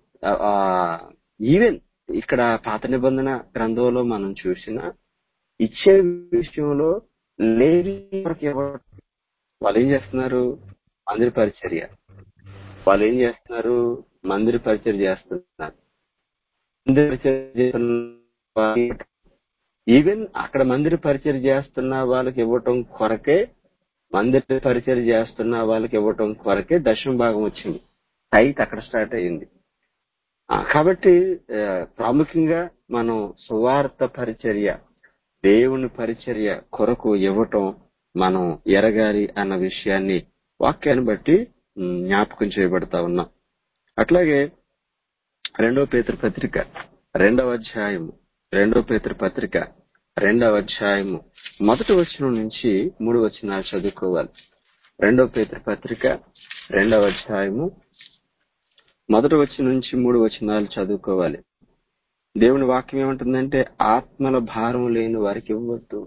ఈవెన్ ఇక్కడ పాత నిబంధన గ్రంథంలో మనం చూసిన ఇచ్చే విషయంలో లేని వాళ్ళు ఏం చేస్తున్నారు మందిర పరిచర్య వాళ్ళు ఏం చేస్తున్నారు మందిర పరిచర్య చేస్తున్నారు మందిర పరిచర్య చేస్తున్న ఈవెన్ అక్కడ మందిర పరిచర్య చేస్తున్న వాళ్ళకి ఇవ్వటం కొరకే మందిర పరిచర్య చేస్తున్న వాళ్ళకి ఇవ్వటం కొరకే దశమ భాగం వచ్చింది టైట్ అక్కడ స్టార్ట్ అయ్యింది ఆ, కాబట్టి ఆ, ప్రాముఖ్యంగా మనం సువార్త పరిచర్య దేవుని పరిచర్య కొరకు ఇవ్వటం మనం ఎరగాలి అన్న విషయాన్ని వాక్యాన్ని బట్టి ఉమ్, జ్ఞాపకం చేయబడతా ఉన్నాం అట్లాగే రెండవ పేతృ పత్రిక రెండవ అధ్యాయము రెండవ పేతృ పత్రిక రెండవ అధ్యాయము మొదటి వచనం నుంచి మూడు వచనాలు చదువుకోవాలి రెండవ పేతృ పత్రిక రెండవ అధ్యాయము మొదటి వచ్చిన నుంచి మూడు వచనాలు చదువుకోవాలి దేవుని వాక్యం ఏమంటుందంటే ఆత్మల భారం లేని వారికి ఇవ్వద్దు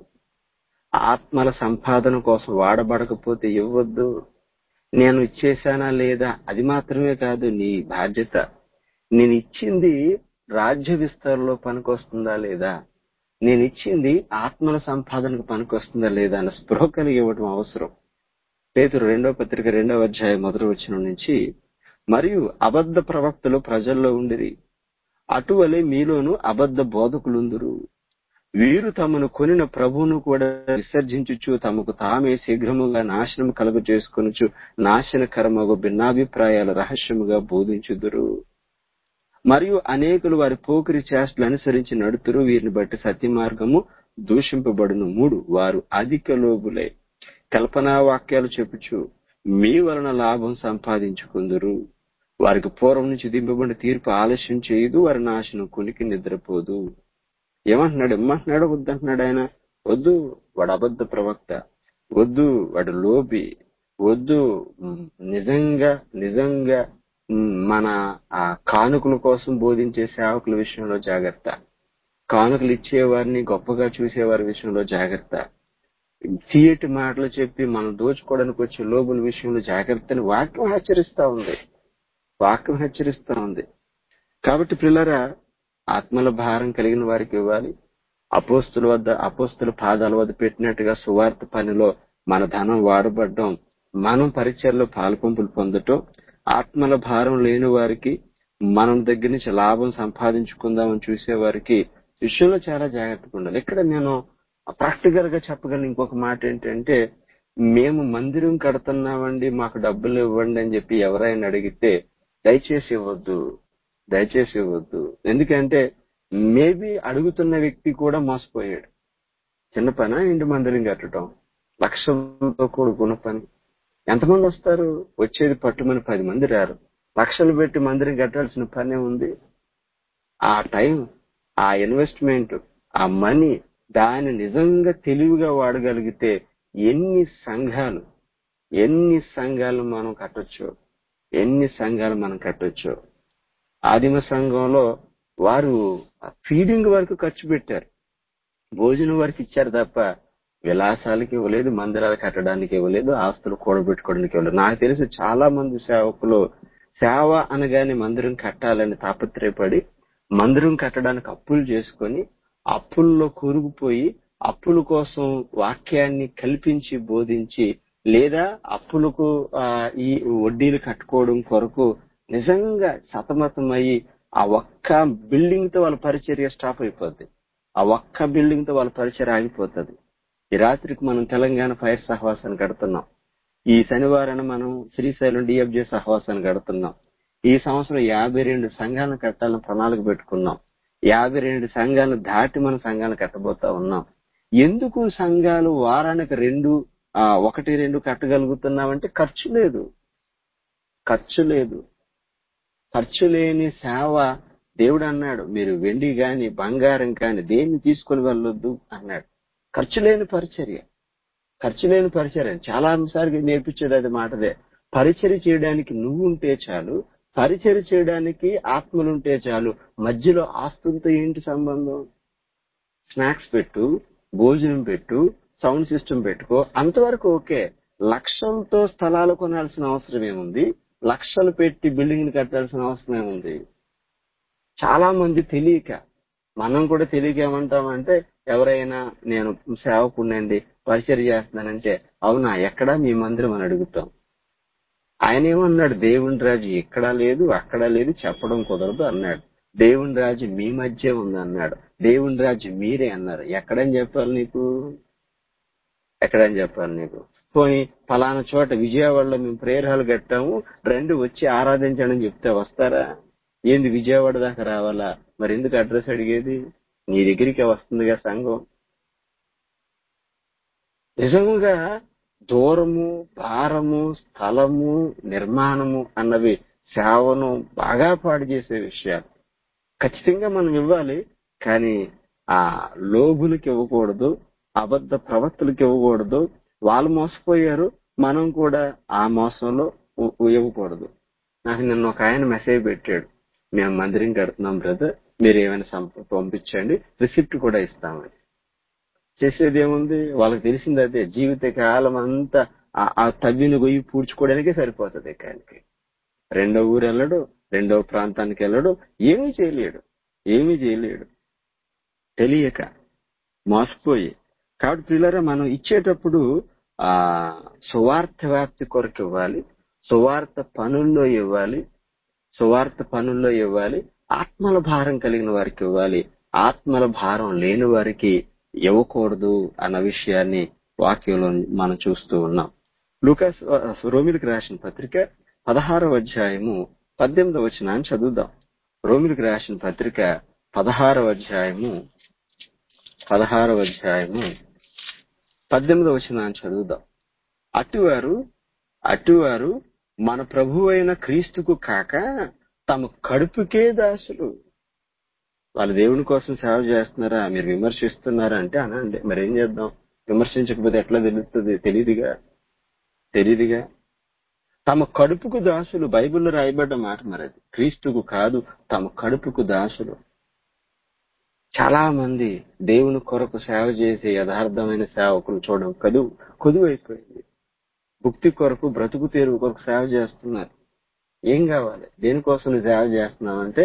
ఆత్మల సంపాదన కోసం వాడబడకపోతే ఇవ్వద్దు నేను ఇచ్చేసానా లేదా అది మాత్రమే కాదు నీ బాధ్యత నేను ఇచ్చింది రాజ్య విస్తరణలో పనికొస్తుందా లేదా నేను ఇచ్చింది ఆత్మల సంపాదనకు పనికొస్తుందా లేదా అన్న స్పృహ కలిగి ఇవ్వడం అవసరం పేతురు రెండో పత్రిక రెండవ అధ్యాయం మొదటి వచ్చిన నుంచి మరియు అబద్ధ ప్రవక్తలు ప్రజల్లో ఉండిరి అటువలే మీలోను అబద్ధ బోధకులుందురు వీరు తమను కొనిన ప్రభువును కూడా విసర్జించుచు తమకు తామే శీఘ్రముగా నాశనం కలుగు చేసుకొనుచు నాశనకరమగు భిన్నాభిప్రాయాల రహస్యముగా బోధించుదురు మరియు అనేకులు వారి పోకిరి చేష్టలు అనుసరించి నడుతురు వీరిని బట్టి సత్య మార్గము దూషింపబడును మూడు వారు అధిక లోబులై కల్పనా వాక్యాలు చెప్పుచు మీ వలన లాభం సంపాదించుకుందురు వారికి పూర్వం నుంచి దింపబడిన తీర్పు ఆలస్యం చేయదు వారి నాశనం కునికి నిద్రపోదు ఏమంటున్నాడు ఏమంటున్నాడు వద్దంటున్నాడు ఆయన వద్దు వాడు అబద్ధ ప్రవక్త వద్దు వాడు లోబి వద్దు ఉమ్, నిజంగా నిజంగా ఉమ్, మన ఆ కానుకల కోసం బోధించే సేవకుల విషయంలో జాగ్రత్త కానుకలు ఇచ్చేవారిని గొప్పగా చూసేవారి విషయంలో జాగ్రత్త తీయటి మాటలు చెప్పి మనం దోచుకోవడానికి వచ్చే లోబుల విషయంలో జాగ్రత్తని వాక్యం హెచ్చరిస్తా ఉంది వాక్యం హెచ్చరిస్తా ఉంది కాబట్టి పిల్లరా ఆత్మల భారం కలిగిన వారికి ఇవ్వాలి అపోస్తుల వద్ద అపోస్తుల పాదాల వద్ద పెట్టినట్టుగా సువార్త పనిలో మన ధనం వాడబడ్డం మనం పరిచయలో పాల్పంపులు పొందటం ఆత్మల భారం లేని వారికి మనం దగ్గర నుంచి లాభం సంపాదించుకుందామని చూసే వారికి విషయంలో చాలా జాగ్రత్తగా ఉండాలి ఇక్కడ నేను ప్రాక్టికల్ గా చెప్పగలను ఇంకొక మాట ఏంటంటే మేము మందిరం కడుతున్నామండి మాకు డబ్బులు ఇవ్వండి అని చెప్పి ఎవరైనా అడిగితే దయచేసి ఇవ్వద్దు దయచేసి ఇవ్వద్దు ఎందుకంటే మేబీ అడుగుతున్న వ్యక్తి కూడా మోసపోయాడు చిన్న పని ఇంటి మందిరం కట్టడం లక్షలతో కూడుకున్న పని ఎంతమంది వస్తారు వచ్చేది పట్టుమని పది మంది రారు లక్షలు పెట్టి మందిరం కట్టాల్సిన పనే ఉంది ఆ టైం ఆ ఇన్వెస్ట్మెంట్ ఆ మనీ దాన్ని నిజంగా తెలివిగా వాడగలిగితే ఎన్ని సంఘాలు ఎన్ని సంఘాలు మనం కట్టొచ్చు ఎన్ని సంఘాలు మనం కట్టొచ్చు ఆదిమ సంఘంలో వారు ఫీడింగ్ వరకు ఖర్చు పెట్టారు భోజనం వరకు ఇచ్చారు తప్ప విలాసాలకి ఇవ్వలేదు మందిరాలు కట్టడానికి ఇవ్వలేదు ఆస్తులు కూడబెట్టుకోవడానికి ఇవ్వలేదు నాకు తెలిసి చాలా మంది సేవకులు సేవ అనగానే మందిరం కట్టాలని తాపత్రయపడి మందిరం కట్టడానికి అప్పులు చేసుకొని అప్పుల్లో కూరుకుపోయి అప్పుల కోసం వాక్యాన్ని కల్పించి బోధించి లేదా అప్పులకు ఆ, ఈ వడ్డీలు కట్టుకోవడం కొరకు నిజంగా సతమతమయ్యి ఆ ఒక్క బిల్డింగ్ తో వాళ్ళ పరిచర్య స్టాప్ అయిపోద్ది ఆ ఒక్క బిల్డింగ్ తో వాళ్ళ పరిచర్య ఆగిపోతుంది ఈ రాత్రికి మనం తెలంగాణ ఫైర్ సహవాసాన్ని కడుతున్నాం ఈ శనివారం మనం శ్రీశైలం డిఎఫ్జే సహవాసాన్ని కడుతున్నాం ఈ సంవత్సరం యాభై రెండు సంఘాలను కట్టాలని ప్రణాళిక పెట్టుకున్నాం యాభై రెండు సంఘాలను దాటి మన సంఘాలను కట్టబోతా ఉన్నాం ఎందుకు సంఘాలు వారానికి రెండు ఆ, ఒకటి రెండు కట్టగలుగుతున్నామంటే ఖర్చు లేదు ఖర్చు లేదు ఖర్చు లేని సేవ దేవుడు అన్నాడు మీరు వెండి గాని బంగారం కాని దేన్ని తీసుకొని వెళ్ళొద్దు అన్నాడు ఖర్చు లేని పరిచర్య ఖర్చు లేని పరిచర్య చాలా అంశాలు నేర్పించేది అది మాటదే పరిచర్య చేయడానికి నువ్వు ఉంటే చాలు పరిచర్య చేయడానికి ఆత్మలుంటే చాలు మధ్యలో ఆస్తులతో ఏంటి సంబంధం స్నాక్స్ పెట్టు భోజనం పెట్టు సౌండ్ సిస్టమ్ పెట్టుకో అంతవరకు ఓకే లక్షలతో స్థలాలు కొనాల్సిన అవసరం ఏముంది లక్షలు పెట్టి బిల్డింగ్ కట్టాల్సిన అవసరం ఏముంది చాలా మంది తెలియక మనం కూడా తెలియక ఏమంటామంటే ఎవరైనా నేను సేవకుండండి పరిచయం చేస్తున్నానంటే అవునా ఎక్కడా మీ మందిరం అని అడుగుతాం ఆయన ఏమన్నాడు దేవుని రాజు ఎక్కడా లేదు అక్కడా లేదు చెప్పడం కుదరదు అన్నాడు దేవుని రాజు మీ మధ్య ఉంది అన్నాడు దేవుని రాజు మీరే అన్నారు ఎక్కడని చెప్పాలి నీకు ఎక్కడని చెప్పాలి నీకు పోనీ ఫలానా చోట విజయవాడలో మేము ప్రేరాలు కట్టాము రెండు వచ్చి ఆరాధించండి అని చెప్తే వస్తారా ఏంది విజయవాడ దాకా రావాలా మరి ఎందుకు అడ్రస్ అడిగేది నీ దగ్గరికి వస్తుందిగా సంఘం నిజంగా దూరము భారము స్థలము నిర్మాణము అన్నవి సేవను బాగా పాడు చేసే విషయాలు ఖచ్చితంగా మనం ఇవ్వాలి కానీ ఆ లోబులకి ఇవ్వకూడదు అబద్ధ ప్రవక్తలకు ఇవ్వకూడదు వాళ్ళు మోసపోయారు మనం కూడా ఆ మోసంలో ఉ- ఇవ్వకూడదు నాకు నిన్న ఒక ఆయన మెసేజ్ పెట్టాడు మేము మందిరం కడుతున్నాం బ్రదర్ మీరు ఏమైనా సంప- పంపించండి రిసిప్ట్ కూడా ఇస్తామని చేసేది ఏముంది వాళ్ళకి తెలిసింది అదే జీవిత కాలం అంతా ఆ- ఆ తవ్విన గొయ్యి పూడ్చుకోవడానికే సరిపోతుంది ఆయనకి రెండో ఊరు వెళ్ళడు రెండో ప్రాంతానికి వెళ్ళడు ఏమీ చేయలేడు ఏమీ చేయలేడు తెలియక మోసపోయి కాబట్టి పిల్లరా మనం ఇచ్చేటప్పుడు ఆ సువార్త వ్యాప్తి కొరకు ఇవ్వాలి సువార్త పనుల్లో ఇవ్వాలి సువార్త పనుల్లో ఇవ్వాలి ఆత్మల భారం కలిగిన వారికి ఇవ్వాలి ఆత్మల భారం లేని వారికి ఇవ్వకూడదు అన్న విషయాన్ని వాక్యంలో మనం చూస్తూ ఉన్నాం లూకాస్ రోమిలకు రాసిన పత్రిక పదహారవ అధ్యాయము పద్దెనిమిదవ వచనాన్ని చదువుదాం రోమిలకు రాసిన పత్రిక పదహారవ అధ్యాయము పదహారవ అధ్యాయము పద్దెనిమిదవ వచనాన్ని చదువుదాం అటువారు అటువారు మన ప్రభు అయిన క్రీస్తుకు కాక తమ కడుపుకే దాసులు వాళ్ళు దేవుని కోసం సేవ చేస్తున్నారా మీరు విమర్శిస్తున్నారా అంటే అనండి మరి ఏం చేద్దాం విమర్శించకపోతే ఎట్లా తెలుస్తుంది తెలియదుగా తెలియదుగా తమ కడుపుకు దాసులు బైబిల్లో రాయబడ్డ మాట మరి అది క్రీస్తుకు కాదు తమ కడుపుకు దాసులు చాలా మంది దేవుని కొరకు సేవ చేసే యథార్థమైన సేవకులు చూడడం కదువు కొదువైపోయింది భుక్తి కొరకు బ్రతుకు తెరువు కొరకు సేవ చేస్తున్నారు ఏం కావాలి దేనికోసం నువ్వు సేవ చేస్తున్నావు అంటే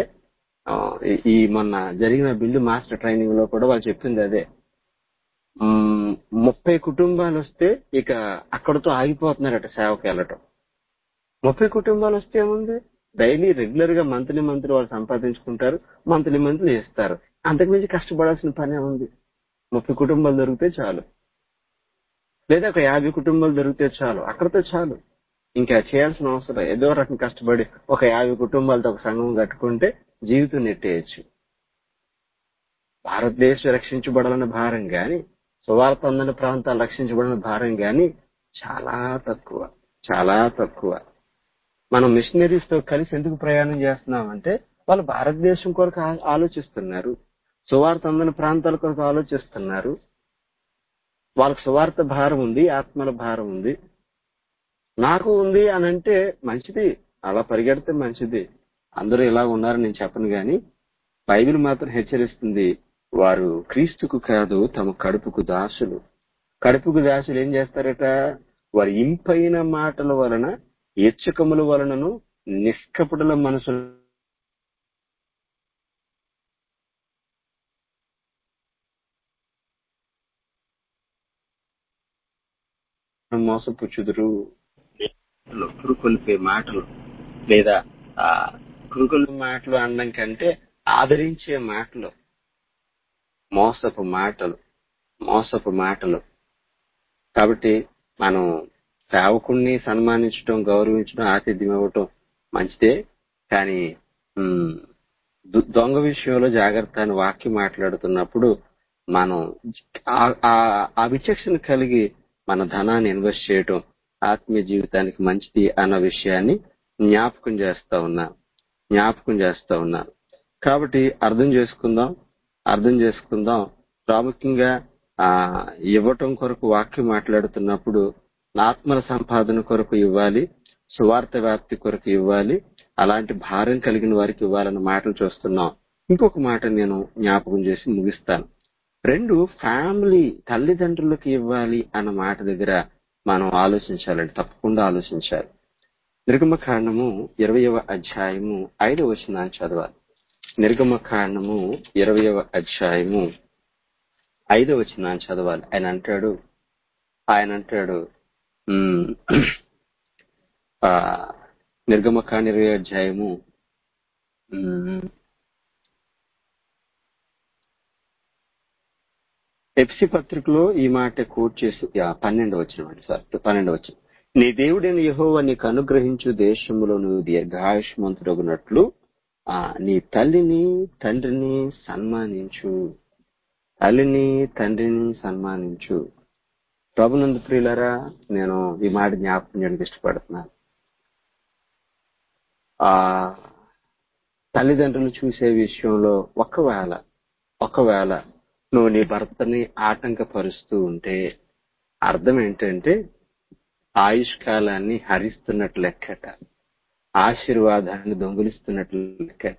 ఈ మొన్న జరిగిన బిల్లు మాస్టర్ ట్రైనింగ్ లో కూడా వాళ్ళు చెప్పింది అదే మ్మ్, ముప్పై కుటుంబాలు వస్తే ఇక అక్కడతో ఆగిపోతున్నారట సేవకు వెళ్ళటం ముప్పై కుటుంబాలు వస్తే ఏముంది డైలీ రెగ్యులర్ గా మంత్లీ మంత్లీ వాళ్ళు సంపాదించుకుంటారు మంత్లీ మంత్లీ ఇస్తారు అంతకుమించి కష్టపడాల్సిన పనే ఉంది ముప్పై కుటుంబాలు దొరికితే చాలు లేదా ఒక యాభై కుటుంబాలు దొరికితే చాలు అక్కడితో చాలు ఇంకా చేయాల్సిన అవసరం లేదు. ఏదో రకం కష్టపడి ఒక యాభై కుటుంబాలతో ఒక సంఘం కట్టుకుంటే జీవితం నెట్టేయచ్చు భారతదేశం రక్షించబడాలన్న భారం గాని సువార్త అందని ప్రాంతాలు రక్షించబడిన భారం గాని చాలా తక్కువ చాలా తక్కువ మనం మిషనరీస్ తో కలిసి ఎందుకు ప్రయాణం చేస్తున్నాం అంటే వాళ్ళు భారతదేశం కొరకు ఆ- ఆలోచిస్తున్నారు సువార్త అందని ప్రాంతాల కొరకు ఆలోచిస్తున్నారు వాళ్ళకి సువార్త భారం ఉంది ఆత్మల భారం ఉంది నాకు ఉంది అని అంటే మంచిది అలా పరిగెడితే మంచిది అందరూ ఇలా ఉన్నారని నేను చెప్పను గాని బైబిల్ మాత్రం హెచ్చరిస్తుంది వారు క్రీస్తుకు కాదు తమ కడుపుకు దాసులు కడుపుకు దాసులు ఏం చేస్తారట వారి ఇంపైన మాటల వలన ఎచ్చకముల వలనను నిష్కపటుల మనసు మోసపుచ్చుదురు కురుకొల్పే మాటలు లేదా ఆ కురుకొల్పే మాటలు అనడం కంటే ఆదరించే మాటలు మోసపు మాటలు మోసపు మాటలు కాబట్టి మనం సేవకుణ్ణి సన్మానించడం గౌరవించడం ఆతిథ్యం ఇవ్వటం మంచిదే కానీ ఉమ్, దు- దొంగ విషయంలో జాగ్రత్త అని వాక్యం మాట్లాడుతున్నప్పుడు మనం ఆ- ఆ- ఆ విచక్షణ కలిగి మన ధనాన్ని ఇన్వెస్ట్ చేయటం ఆత్మీయ జీవితానికి మంచిది అన్న విషయాన్ని జ్ఞాపకం చేస్తా ఉన్నా జ్ఞాపకం చేస్తా ఉన్నా కాబట్టి అర్థం చేసుకుందాం అర్థం చేసుకుందాం ప్రాముఖ్యంగా ఆ ఇవ్వటం కొరకు వాక్యం మాట్లాడుతున్నప్పుడు ఆత్మల సంపాదన కొరకు ఇవ్వాలి సువార్త వ్యాప్తి కొరకు ఇవ్వాలి అలాంటి భారం కలిగిన వారికి ఇవ్వాలన్న మాటలు చూస్తున్నాం ఇంకొక మాట నేను జ్ఞాపకం చేసి ముగిస్తాను రెండు ఫ్యామిలీ తల్లిదండ్రులకు ఇవ్వాలి అన్న మాట దగ్గర మనం ఆలోచించాలండి తప్పకుండా ఆలోచించాలి నిర్గమ కాండము ఇరవయవ అధ్యాయము ఐదవ వచనాన్ని చదవాలి నిర్గమ కాండము ఇరవయవ అధ్యాయము ఐదవ వచనాన్ని చదవాలి ఆయన అంటాడు ఆయన అంటాడు ఉమ్, ఆ, నిర్గమ కాండ ఇరవై అధ్యాయము ఉమ్, ఎఫ్సి పత్రికలో ఈ మాట కోట్ చేసి యా, పన్నెండు వచ్చిన సార్ పన్నెండు వచ్చిన నీ దేవుడైన యెహోవా నీకు అనుగ్రహించు దేశములో నువ్వు దీర్ఘాయుష్మంతుడగునట్లు ఆ నీ తల్లిని తండ్రిని సన్మానించు తల్లిని తండ్రిని సన్మానించు ప్రభునందు ప్రియులరా నేను ఈ మాట జ్ఞాపకం చేయడానికి ఇష్టపడుతున్నాను ఆ తల్లిదండ్రులు చూసే విషయంలో ఒకవేళ ఒకవేళ నువ్వు నీ భర్తని ఆటంకపరుస్తూ ఉంటే అర్థం ఏంటంటే ఆయుష్ కాలాన్ని హరిస్తున్నట్లు లెక్కట ఆశీర్వాదాన్ని దొంగిలిస్తున్నట్లు లెక్కట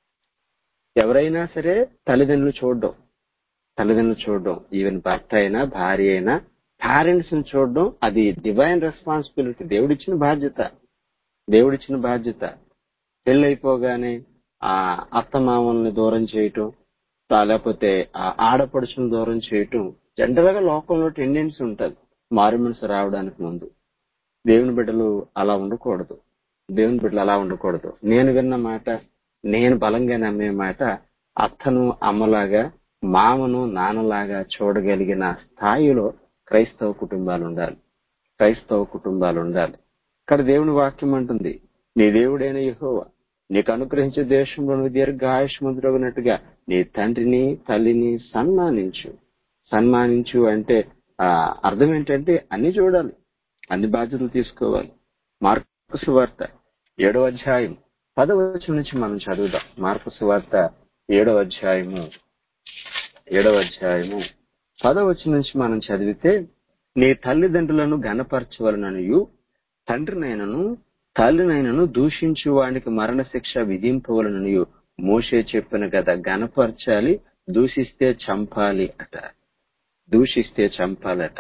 ఎవరైనా సరే తల్లిదండ్రులు చూడడం తల్లిదండ్రులు చూడడం ఈవెన్ భర్త అయినా భార్య అయినా పేరెంట్స్ ని చూడడం అది డివైన్ రెస్పాన్సిబిలిటీ దేవుడిచ్చిన బాధ్యత దేవుడిచ్చిన బాధ్యత పెళ్ళైపోగానే ఆ అత్తమామల్ని దూరం చేయటం తా- లేకపోతే ఆ ఆడపడుచుని దూరం చేయటం జనరల్ గా లోకంలో టెండెన్సీ ఉంటది మారు మనసు రావడానికి ముందు దేవుని బిడ్డలు అలా ఉండకూడదు దేవుని బిడ్డలు అలా ఉండకూడదు నేను విన్న మాట నేను బలంగా నమ్మే మాట అత్తను అమ్మలాగా మామను నాన్నలాగా చూడగలిగిన స్థాయిలో క్రైస్తవ కుటుంబాలు ఉండాలి క్రైస్తవ కుటుంబాలు ఉండాలి ఇక్కడ దేవుని వాక్యం అంటుంది నీ దేవుడైన యెహోవా నీకు అనుగ్రహించే దేశంలో నువ్వు దీర్ఘాయుష్మంతుడగినట్టుగా నీ తండ్రిని తల్లిని సన్మానించు సన్మానించు అంటే ఆ అర్థం ఏంటంటే అన్ని చూడాలి అన్ని బాధ్యతలు తీసుకోవాలి మార్కు వార్త ఏడవ అధ్యాయం పదవచనం నుంచి మనం చదువుదాం మార్కు వార్త ఏడవ అధ్యాయము ఏడవ అధ్యాయము పదవచనం నుంచి మనం చదివితే నీ తల్లిదండ్రులను గనపరచవలననియు తండ్రినైనను తల్లినైనను దూషించు వానికి మరణశిక్ష విధింపవలననియు మోషే చెప్పిన కదా గనపరచాలి దూషిస్తే చంపాలి అట దూషిస్తే చంపాలట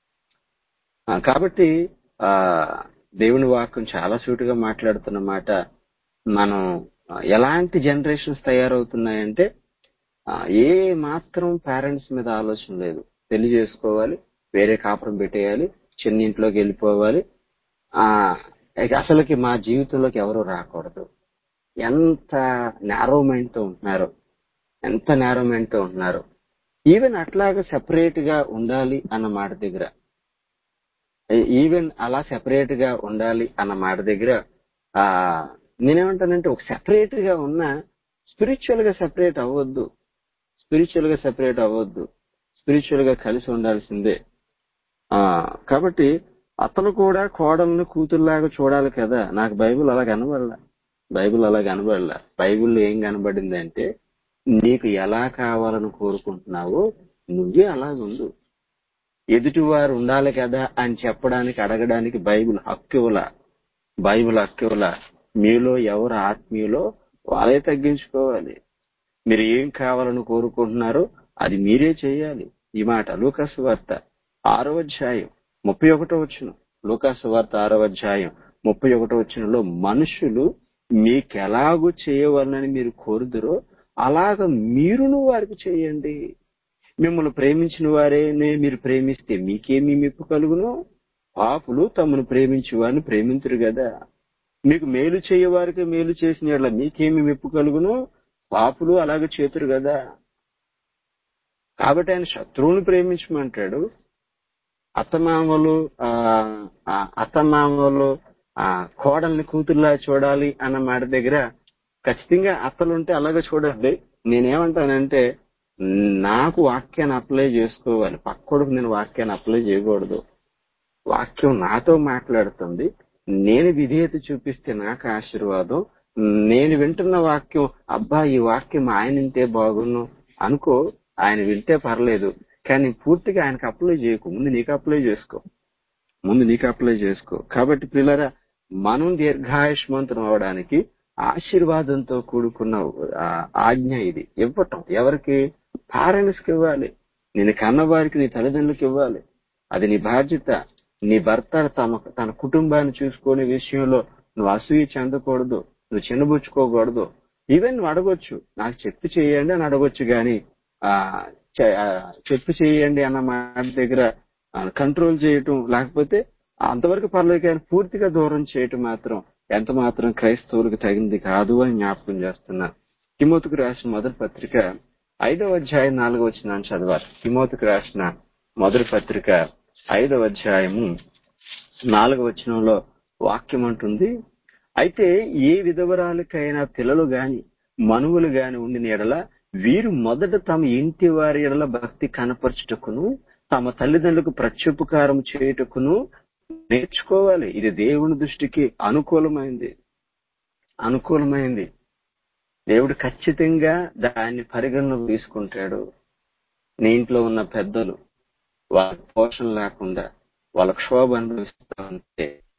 ఆ, కాబట్టి ఆ దేవుని వాక్యం చాలా సూటిగా మాట్లాడుతున్న మాట మనం ఆ, ఎలాంటి జనరేషన్స్ తయారవుతున్నాయంటే ఆ, ఏ మాత్రం పేరెంట్స్ మీద ఆలోచన లేదు పెళ్లి చేసుకోవాలి వేరే కాపురం పెట్టేయాలి చిన్న ఇంట్లోకి వెళ్ళిపోవాలి ఆ ఇక అసలుకి మా జీవితంలోకి ఎవరు రాకూడదు ఎంత నేరో మైండ్ తో ఉంటున్నారు ఎంత నేరో మైండ్ తో ఉంటున్నారు ఈవెన్ అట్లాగా సెపరేట్ గా ఉండాలి అన్న మాట దగ్గర ఈవెన్ అలా సెపరేట్ గా ఉండాలి అన్న మాట దగ్గర ఆ నేనేమంటానంటే ఒక సెపరేట్ గా ఉన్న స్పిరిచువల్ గా సెపరేట్ అవ్వద్దు స్పిరిచువల్ గా సెపరేట్ అవ్వద్దు స్పిరిచువల్ గా కలిసి ఉండాల్సిందే ఆ కాబట్టి అతను కూడా కోడలను కూతురులాగా చూడాలి కదా నాకు బైబిల్ అలా కనబడలా బైబిల్ అలా కనబడలా బైబిల్లో ఏం కనబడింది అంటే నీకు ఎలా కావాలని కోరుకుంటున్నావో నువ్వే అలాగుండు ఎదుటివారు ఉండాలి కదా అని చెప్పడానికి అడగడానికి బైబిల్ హక్కువలా బైబిల్ హక్కువలా మీలో ఎవరు ఆత్మీయులో వాళ్ళే తగ్గించుకోవాలి మీరు ఏం కావాలని కోరుకుంటున్నారో అది మీరే చేయాలి ఈ మాట లూకాసు వార్త ఆరో అధ్యాయం ముప్పై ఒకటో వచ్చిన లూకాసు వార్త ఆరో అధ్యాయం ముప్పై ఒకటో వచ్చినలో మనుషులు మీకెలాగూ చేయవలనని మీరు కోరుదురో అలాగ మీరును వారికి చేయండి మిమ్మల్ని ప్రేమించిన వారేనే మీరు ప్రేమిస్తే మీకేమీ మెప్పు కలుగును పాపులు తమను ప్రేమించే వారిని ప్రేమించరు కదా మీకు మేలు చేయవారికి మేలు చేసిన యెడల మీకేమి మెప్పు కలుగును పాపులు అలాగే చేతురు కదా కాబట్టి ఆయన శత్రువుని ప్రేమించమంటాడు అత్తమామలు ఆ, ఆ, అత్తమామలు ఆ కోడల్ని కూతుర్లా చూడాలి అన్న మాట దగ్గర ఖచ్చితంగా అత్తలుంటే అలాగే చూడండి నేనేమంటానంటే నాకు వాక్యాన్ని అప్లై చేసుకోవాలి పక్కోడికి నేను వాక్యాన్ని అప్లై చేయకూడదు వాక్యం నాతో మాట్లాడుతుంది నేను విధేయత చూపిస్తే నాకు ఆశీర్వాదం నేను వింటున్న వాక్యం అబ్బా ఈ వాక్యం ఆయన వింటే బాగున్ను అనుకో ఆయన వింటే పర్లేదు కానీ పూర్తిగా ఆయనకు అప్లై చేయకు ముందు నీకు అప్లై చేసుకో ముందు నీకు అప్లై చేసుకో కాబట్టి పిల్లరా మనం దీర్ఘాయుష్మంతం అవడానికి ఆశీర్వాదంతో కూడుకున్న ఆ, ఆజ్ఞ ఇది ఇవ్వటం ఎవరికి పేరెంట్స్ కి ఇవ్వాలి నేను కన్నవారికి నీ తల్లిదండ్రులకు ఇవ్వాలి అది నీ బాధ్యత నీ భర్త తమ తన కుటుంబాన్ని చూసుకునే విషయంలో నువ్వు అసూయ చెందకూడదు నువ్వు చిన్నబుచ్చుకోకూడదు ఈవెన్ నువ్వు అడగొచ్చు నాకు చెప్పి చేయండి అని అడగొచ్చు గాని ఆ చ- ఆ, చెప్పి చేయండి అన్న మాట దగ్గర కంట్రోల్ చేయటం లేకపోతే అంతవరకు పర్లేదు కానీ పూర్తిగా దూరం చేయటం మాత్రం ఎంత మాత్రం క్రైస్తవులకు తగింది కాదు అని జ్ఞాపకం చేస్తున్నా తిమోతికి రాసిన మొదటి పత్రిక ఐదవ అధ్యాయం నాలుగవ వచ్చిన చదవాలి తిమోతికి రాసిన మొదటి పత్రిక ఐదవ అధ్యాయము నాలుగవ వచనంలో వాక్యం అంటుంది అయితే ఏ విధవరాలకైనా పిల్లలు గాని మనువులు గాని ఉండిన ఎడల వీరు మొదట తమ ఇంటి వారి ఎడల భక్తి కనపరచుటకును తమ తల్లిదండ్రులకు ప్రత్యుపకారం చేయుటకును నేర్చుకోవాలి ఇది దేవుని దృష్టికి అనుకూలమైంది అనుకూలమైంది దేవుడు ఖచ్చితంగా దాన్ని పరిగణలోకి తీసుకుంటాడు నీ ఇంట్లో ఉన్న పెద్దలు వాళ్ళ పోషణ లేకుండా వాళ్ళ క్షోభ అనుభవిస్తూ ఉంటే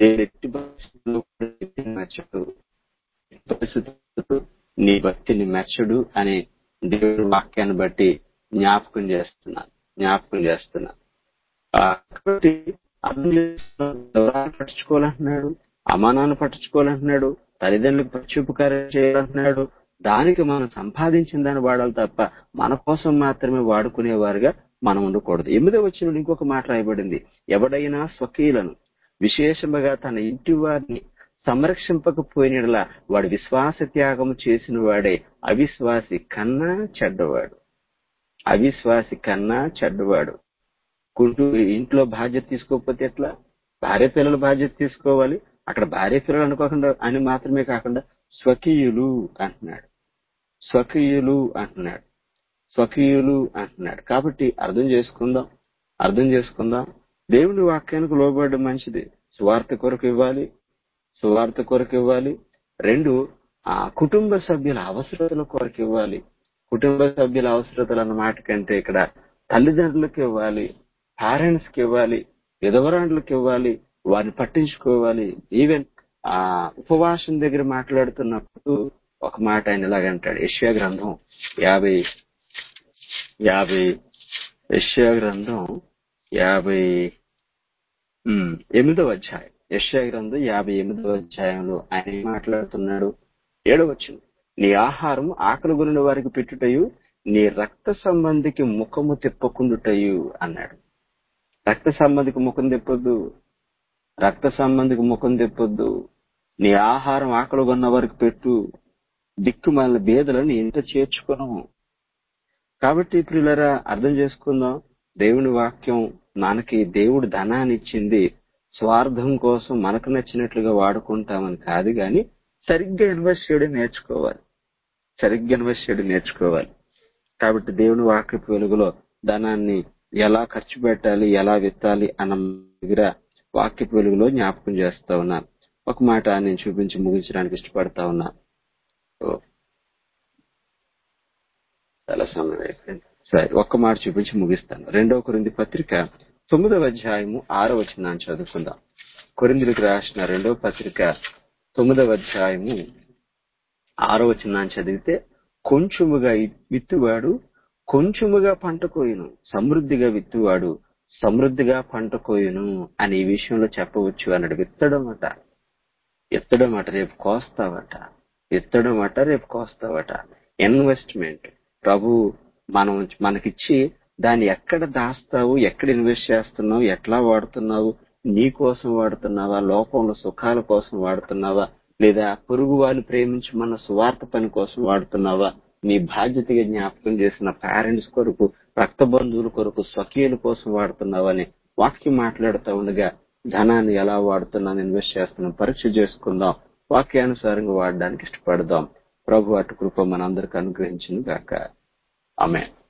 దేవుడు ఎట్టి పరిస్థితుల్లో కూడా వ్యక్తిని మెచ్చడు ఎట్టి పరిస్థితుల్లో నీ భక్తిని మెచ్చడు అని దేవుడి వాక్యాన్ని బట్టి జ్ఞాపకం చేస్తున్నాను జ్ఞాపకం చేస్తున్నాను ఆ, కాబట్టి అర్థం చేసుకున్నాం. ఎవరాన్ని పట్టించుకోవాలంటున్నాడు అమానాన్ని పట్టించుకోవాలంటున్నాడు తల్లిదండ్రులకు ప్రత్యుపకారం చేయాలంటున్నాడు దానికి మనం సంపాదించిన దాన్ని వాడాలి తప్ప మన కోసం మాత్రమే వాడుకునేవారుగా మనం ఉండకూడదు ఎనిమిదో వచ్చిన ఇంకొక మాట రాయబడింది ఎవడైనా స్వకీయులను విశేషముగా తన ఇంటి వారిని సంరక్షింపకపోయినలా వాడు విశ్వాస త్యాగం చేసిన వాడే అవిశ్వాసి కన్నా చెడ్డవాడు అవిశ్వాసి కన్నా చెడ్డవాడు కుంటూ ఇంట్లో బాధ్యత తీసుకోకపోతే ఎట్లా భార్య పిల్లల బాధ్యత తీసుకోవాలి అక్కడ భార్య పిల్లలు అనుకోకుండా అని మాత్రమే కాకుండా స్వకీయులు అంటున్నాడు స్వకీయులు అంటున్నాడు స్వకీయులు అంటున్నాడు కాబట్టి అర్థం చేసుకుందాం అర్థం చేసుకుందాం దేవుని వాక్యానికి లోబడడం మంచిది స్వార్థ కొరకు ఇవ్వాలి సువార్త కొరకు ఇవ్వాలి రెండు ఆ కుటుంబ సభ్యుల అవసరతల కొరకు ఇవ్వాలి కుటుంబ సభ్యుల అవసరతలు అన్న మాట కంటే ఇక్కడ తల్లిదండ్రులకు ఇవ్వాలి పేరెంట్స్ కి ఇవ్వాలి విధవరాండ్లకు ఇవ్వాలి వారిని పట్టించుకోవాలి ఈవెన్ ఆ ఉపవాసం దగ్గర మాట్లాడుతున్నప్పుడు ఒక మాట ఆయన ఇలాగంటాడు యశ్యా గ్రంథం యాభై యాభై యశ్యా గ్రంథం యాభై ఉమ్, ఎనిమిదవ అధ్యాయం యశ్యా గ్రంథం యాభై ఎనిమిదవ అధ్యాయంలో ఆయన ఏం మాట్లాడుతున్నాడు ఏడవచ్చు నీ ఆహారం ఆకలి గురిన వారికి పెట్టుటయు నీ రక్త సంబంధికి ముఖము తిప్పకుండుటయు అన్నాడు రక్త సంబంధికి ముఖం తిప్పొద్దు రక్త సంబంధికి ముఖం తిప్పొద్దు నీ ఆహారం ఆకలి కొన్న వారికి పెట్టు దిక్కు మన బేదలను ఇంత చేర్చుకును కాబట్టి ప్రియులరా అర్థం చేసుకుందాం దేవుని వాక్యం మనకి దేవుడు ధనాన్ని ఇచ్చింది స్వార్థం కోసం మనకు నచ్చినట్లుగా వాడుకుంటామని కాదు గాని సరిగ్గా ఇన్వెస్ట్ చేయడం నేర్చుకోవాలి సరిగ్గా ఇన్వెస్ట్ చేయడం నేర్చుకోవాలి కాబట్టి దేవుని వాక్యపు వెలుగులో ధనాన్ని ఎలా ఖర్చు పెట్టాలి ఎలా విత్తాలి అన్న దగ్గర వాక్యపు వెలుగులో జ్ఞాపకం చేస్తా ఉన్నాను ఒక మాట నేను చూపించి ముగించడానికి ఇష్టపడతా ఉన్నా ఓ, చాలా సమయం అయిపోయింది సరే ఒక్క మాట చూపించి ముగిస్తాను రెండవ కొరింది పత్రిక తొమ్మిదవ అధ్యాయము ఆరో వచనాన్ని చదువుకుందాం కొరిందులకు రాసిన రెండవ పత్రిక తొమ్మిదవ అధ్యాయము ఆరో వచనాన్ని చదివితే కొంచెముగా ఇ- విత్తువాడు కొంచెముగా పంట కోయును సమృద్ధిగా విత్తువాడు సమృద్ధిగా పంట కోయును అని ఈ విషయంలో చెప్పవచ్చు అన్నాడు విత్తడం అట ఎత్తడం అట రేపు కోస్తావట ఎత్తడం అట రేపు కోస్తావట ఇన్వెస్ట్మెంట్ ప్రభు మనం మనకిచ్చి దాన్ని ఎక్కడ దాస్తావు ఎక్కడ ఇన్వెస్ట్ చేస్తున్నావు ఎట్లా వాడుతున్నావు నీ కోసం వాడుతున్నావా లోకంలో సుఖాల కోసం వాడుతున్నావా లేదా పొరుగు వాళ్ళు ప్రేమించి మన స్వార్థ పని కోసం వాడుతున్నావా నీ బాధ్యతగా జ్ఞాపకం చేసిన పేరెంట్స్ కొరకు రక్త బంధువుల కొరకు స్వకీయుల కోసం వాడుతున్నావని వాక్యం మాట్లాడుతూ ఉండగా ధనాన్ని ఎలా వాడుతున్నాను ఇన్వెస్ట్ చేస్తున్నాం పరీక్ష చేసుకుందాం వాక్యానుసారంగా వాడడానికి ఇష్టపడదాం ప్రభు అటు కృప మనందరికి అనుగ్రహించిన గాక ఆమె